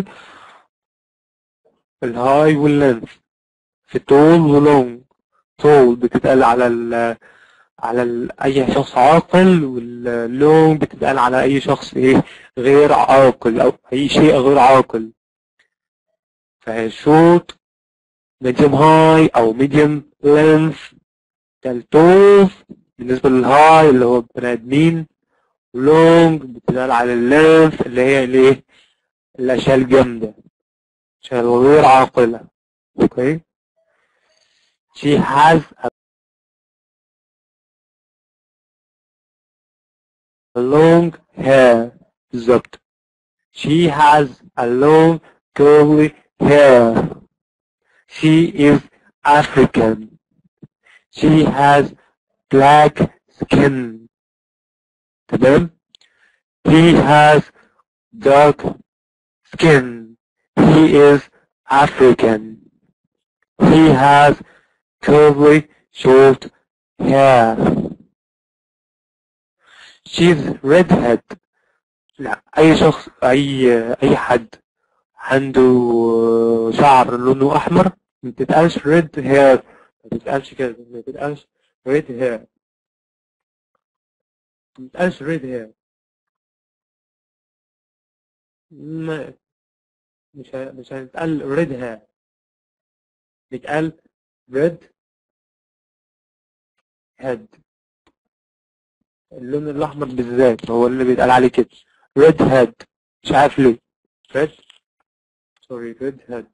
الهاي واللينث في طول ولونج طول بتتقال على ال على ال اي شخص عاقل واللونج بتتقال على اي شخص ايه غير عاقل او اي شيء غير عاقل فهي شورت medium high او medium length الطول بالنسبة للهاي اللي هو بني آدمين لونج بتدل على اللينث اللي هي الايه الأشياء الجامدة الأشياء الغير عاقلة اوكي she has a long hair بالظبط she has a long curly hair she is African she has black skin تمام he has dark skin he is African he has curly short hair she's redhead لا اي شخص اي اي حد عنده شعر لونه احمر ما بتتقالش red hair ما بتتقالش كده ما بتتقالش red hair ما بتتقالش red hair ما مش ه- مش هنتقال red hair بيتقال red head اللون الأحمر بالذات هو اللي بيتقال عليه كده red head مش عارف ليه red sorry red head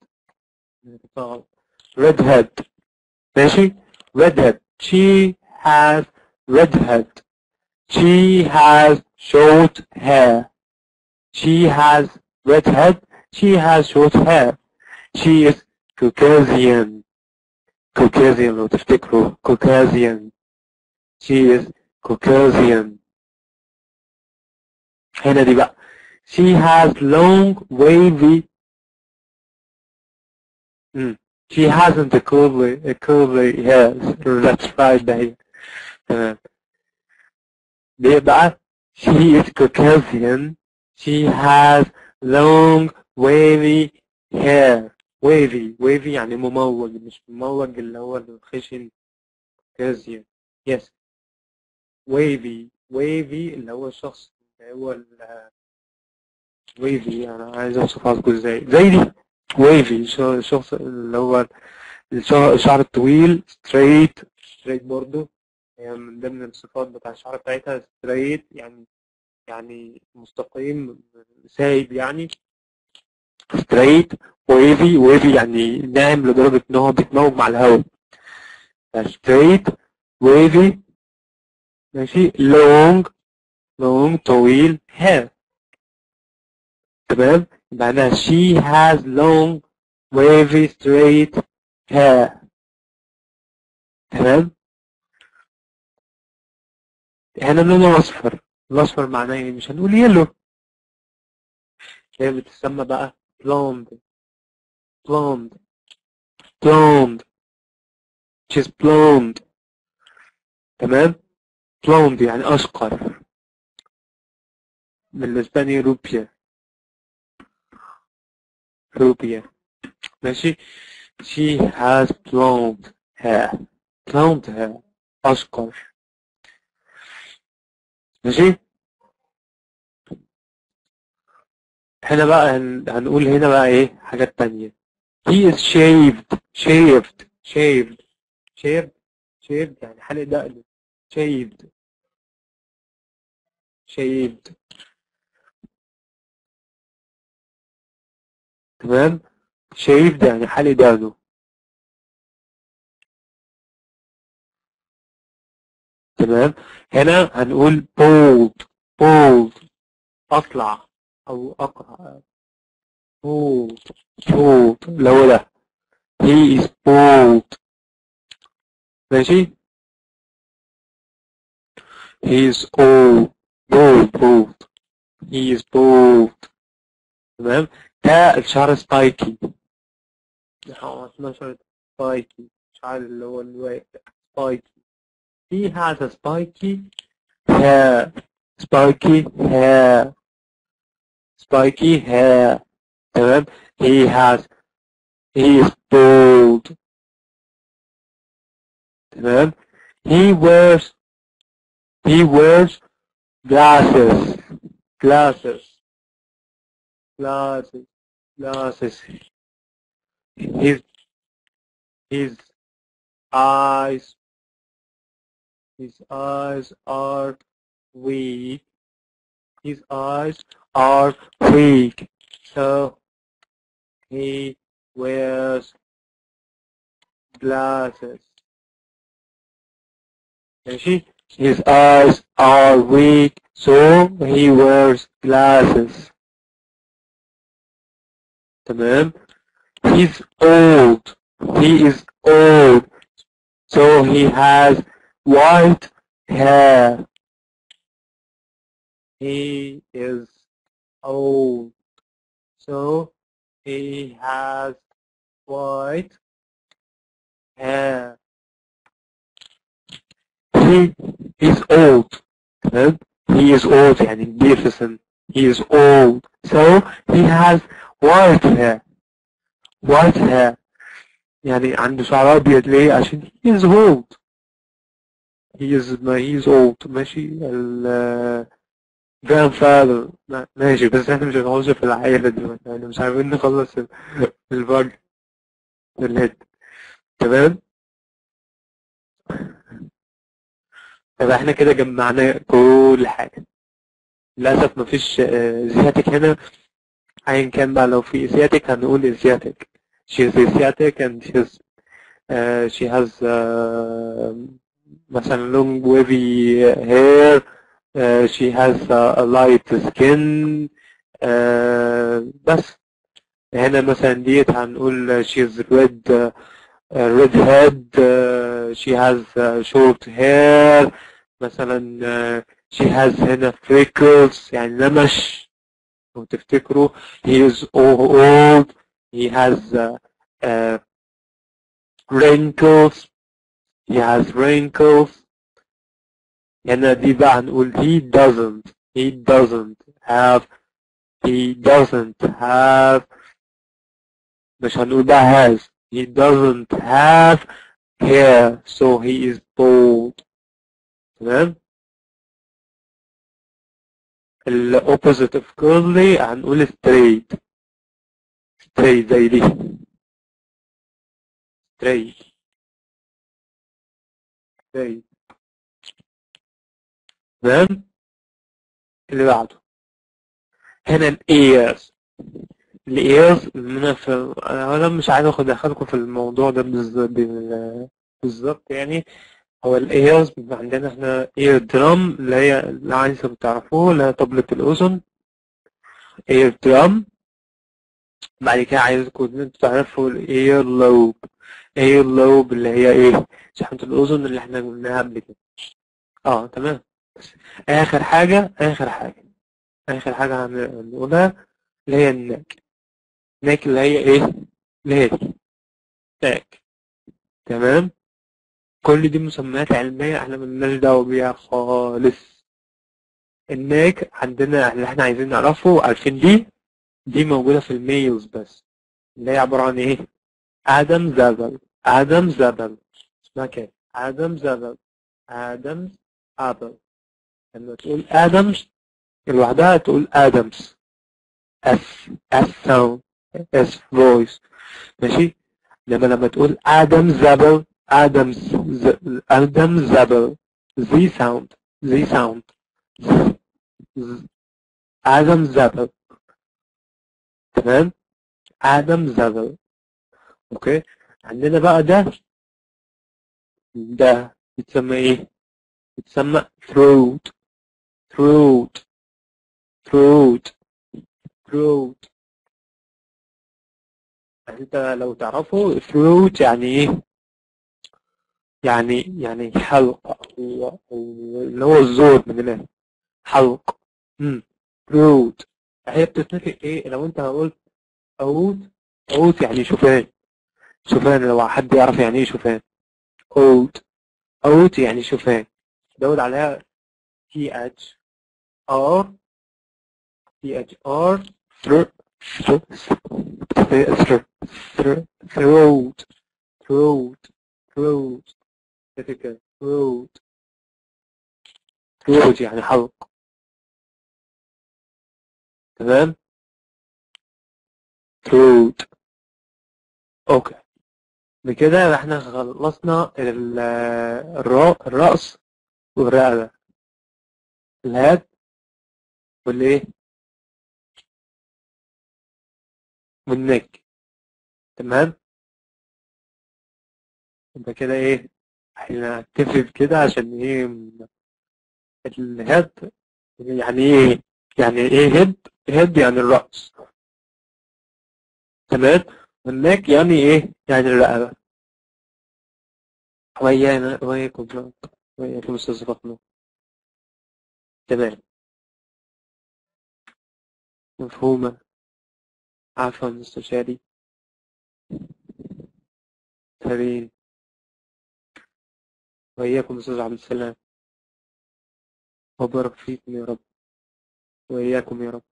red head ماشي red head she has red head she has short hair she has red head she has short hair she is Caucasian Caucasian لو تفتكروا Caucasian she is Caucasian هنا دي بقى she has long wavy mm. she hasn't a curly a curly hair that's right ده هي تمام دي بقى she is Caucasian she has long wavy hair wavy wavy يعني مموج مش مموج اللي هو الخشن Caucasian yes wavy wavy اللي هو الشخص اللي هو ال wavy انا عايز اوصفها لكم ازاي زي دي wavy ش- الشخص اللي هو الشعر الشعر الطويل straight straight برضو هي من ضمن الصفات بتاع الشعر بتاعتها straight يعني يعني مستقيم سايب يعني straight wavy wavy يعني ناعم لدرجة ان هو بيتموج مع الهواء straight wavy ماشي long long طويل hair تمام معناها she has long wavy straight hair تمام هنا لونه اصفر الاصفر معناه ايه مش هنقول يلو هي بتسمى بقى blonde blonde blonde she's blonde تمام blonde يعني اشقر من الاسباني روبيا روبيا ماشي she has blonde hair blonde hair اشقر ماشي هنا بقى هن... هنقول هنا بقى ايه حاجات تانية he is shaved shaved shaved shaved shaved يعني حلق دقن shaved shaved تمام shaved يعني حلق دقنه تمام هنا هنقول bald bald اطلع او اقرع bald bald اللي هو ده he is bald ماشي he is old bald bald he is bald تمام ده الشعر سبايكي اه 12 سبايكي الشعر اللي هو الواقع سبايكي he has a spiky hair spiky hair spiky hair تمام he has he is bald تمام he wears he wears glasses glasses glasses glasses his his eyes his eyes are weak his eyes are weak so he wears glasses ماشي his eyes are weak so he wears glasses تمام he's old he is old so he has white hair he is old so he has white hair he is old تمام he is old يعني كبير في السن he is old so he has white hair white hair يعني عنده شعر أبيض ليه عشان he is old he is ما he is old ماشي ال grandfather ما- ماشي بس احنا مش هنخش في العائلة دلوقتي يعني مش عارفين نخلص ال- الفرق الهيد تمام طب احنا كده جمعنا كل حاجة للأسف مفيش زياتك هنا أيا كان بقى لو في زياتك هنقول زياتك she's Asiatic and she's uh, she has uh, مثلا long wavy hair uh, she has uh, a light skin uh, بس هنا مثلا ديت هنقول she's red uh, red head uh, she has uh, short hair مثلا uh, she has هنا freckles يعني نمش لو تفتكروا he is old he has uh, uh, wrinkles he has wrinkles هنا دي بقى هنقول he doesn't he doesn't have he doesn't have مش هنقول بقى has he doesn't have hair so he is bald تمام ال opposite of curly هنقول straight straight زي دي straight straight تمام اللي بعده هنا ال ears ال ears أنا في أنا مش عايز اخد ادخلكم في الموضوع ده بالز- بال- بالظبط يعني هو ال ears بيبقى عندنا احنا ear drum اللي هي اللي عايزكم تعرفوه اللي هي طبلة الأذن ear drum بعد كده عايزكم ان انتوا تعرفوا ال ear lobe ear lobe اللي هي ايه شحمة الأذن اللي احنا قلناها قبل كده اه تمام بس آخر حاجة آخر حاجة آخر حاجة هن- هنقولها اللي هي الناك الناك اللي هي ايه اللي هي دي ناك تمام كل دي مسميات علمية احنا ملناش دعوة بيها خالص الناك عندنا اللي احنا عايزين نعرفه عارفين دي دي موجودة في الميلز بس اللي هي عبارة عن ايه آدم زابل آدم زابل اسمها كده آدم زابل آدم أبل لما تقول آدمز لوحدها تقول آدمز اس اس ساوند اس فويس ماشي لما لما تقول آدم زابل آدمز ز- آدم زابل زي ساوند زي ساوند آدم زابل تمام آدم زابل اوكي عندنا بقى ده ده يتسمى ايه يتسمى throat throat throat throat انت لو تعرفوا throat يعني ايه يعني يعني حلق أو أو اللي هو الزور من الاخر حلق امم throat هي بتتنطق ايه لو انت قلت اوت اوت يعني شوفان شوفان لو حد يعرف يعني ايه شوفان اوت اوت يعني شوفان دور عليها تي اتش ار تي اتش ار throat throat throat كده throat throat يعني حلق تمام throat اوكي بكده احنا خلصنا ال- الرا- الرأس والرقبة الهاد والإيه والنك تمام يبقى كده إيه احنا هنتفق كده عشان إيه الهاد يعني إيه يعني إيه هد هد يعني الرأس تمام والنك يعني إيه يعني الرقبة ويانا وياكم وياكم أستاذ فاطمة تمام مفهومة عفوا مستشاري تمام وإياكم أستاذ عبد السلام وبارك فيكم يا رب وإياكم يا رب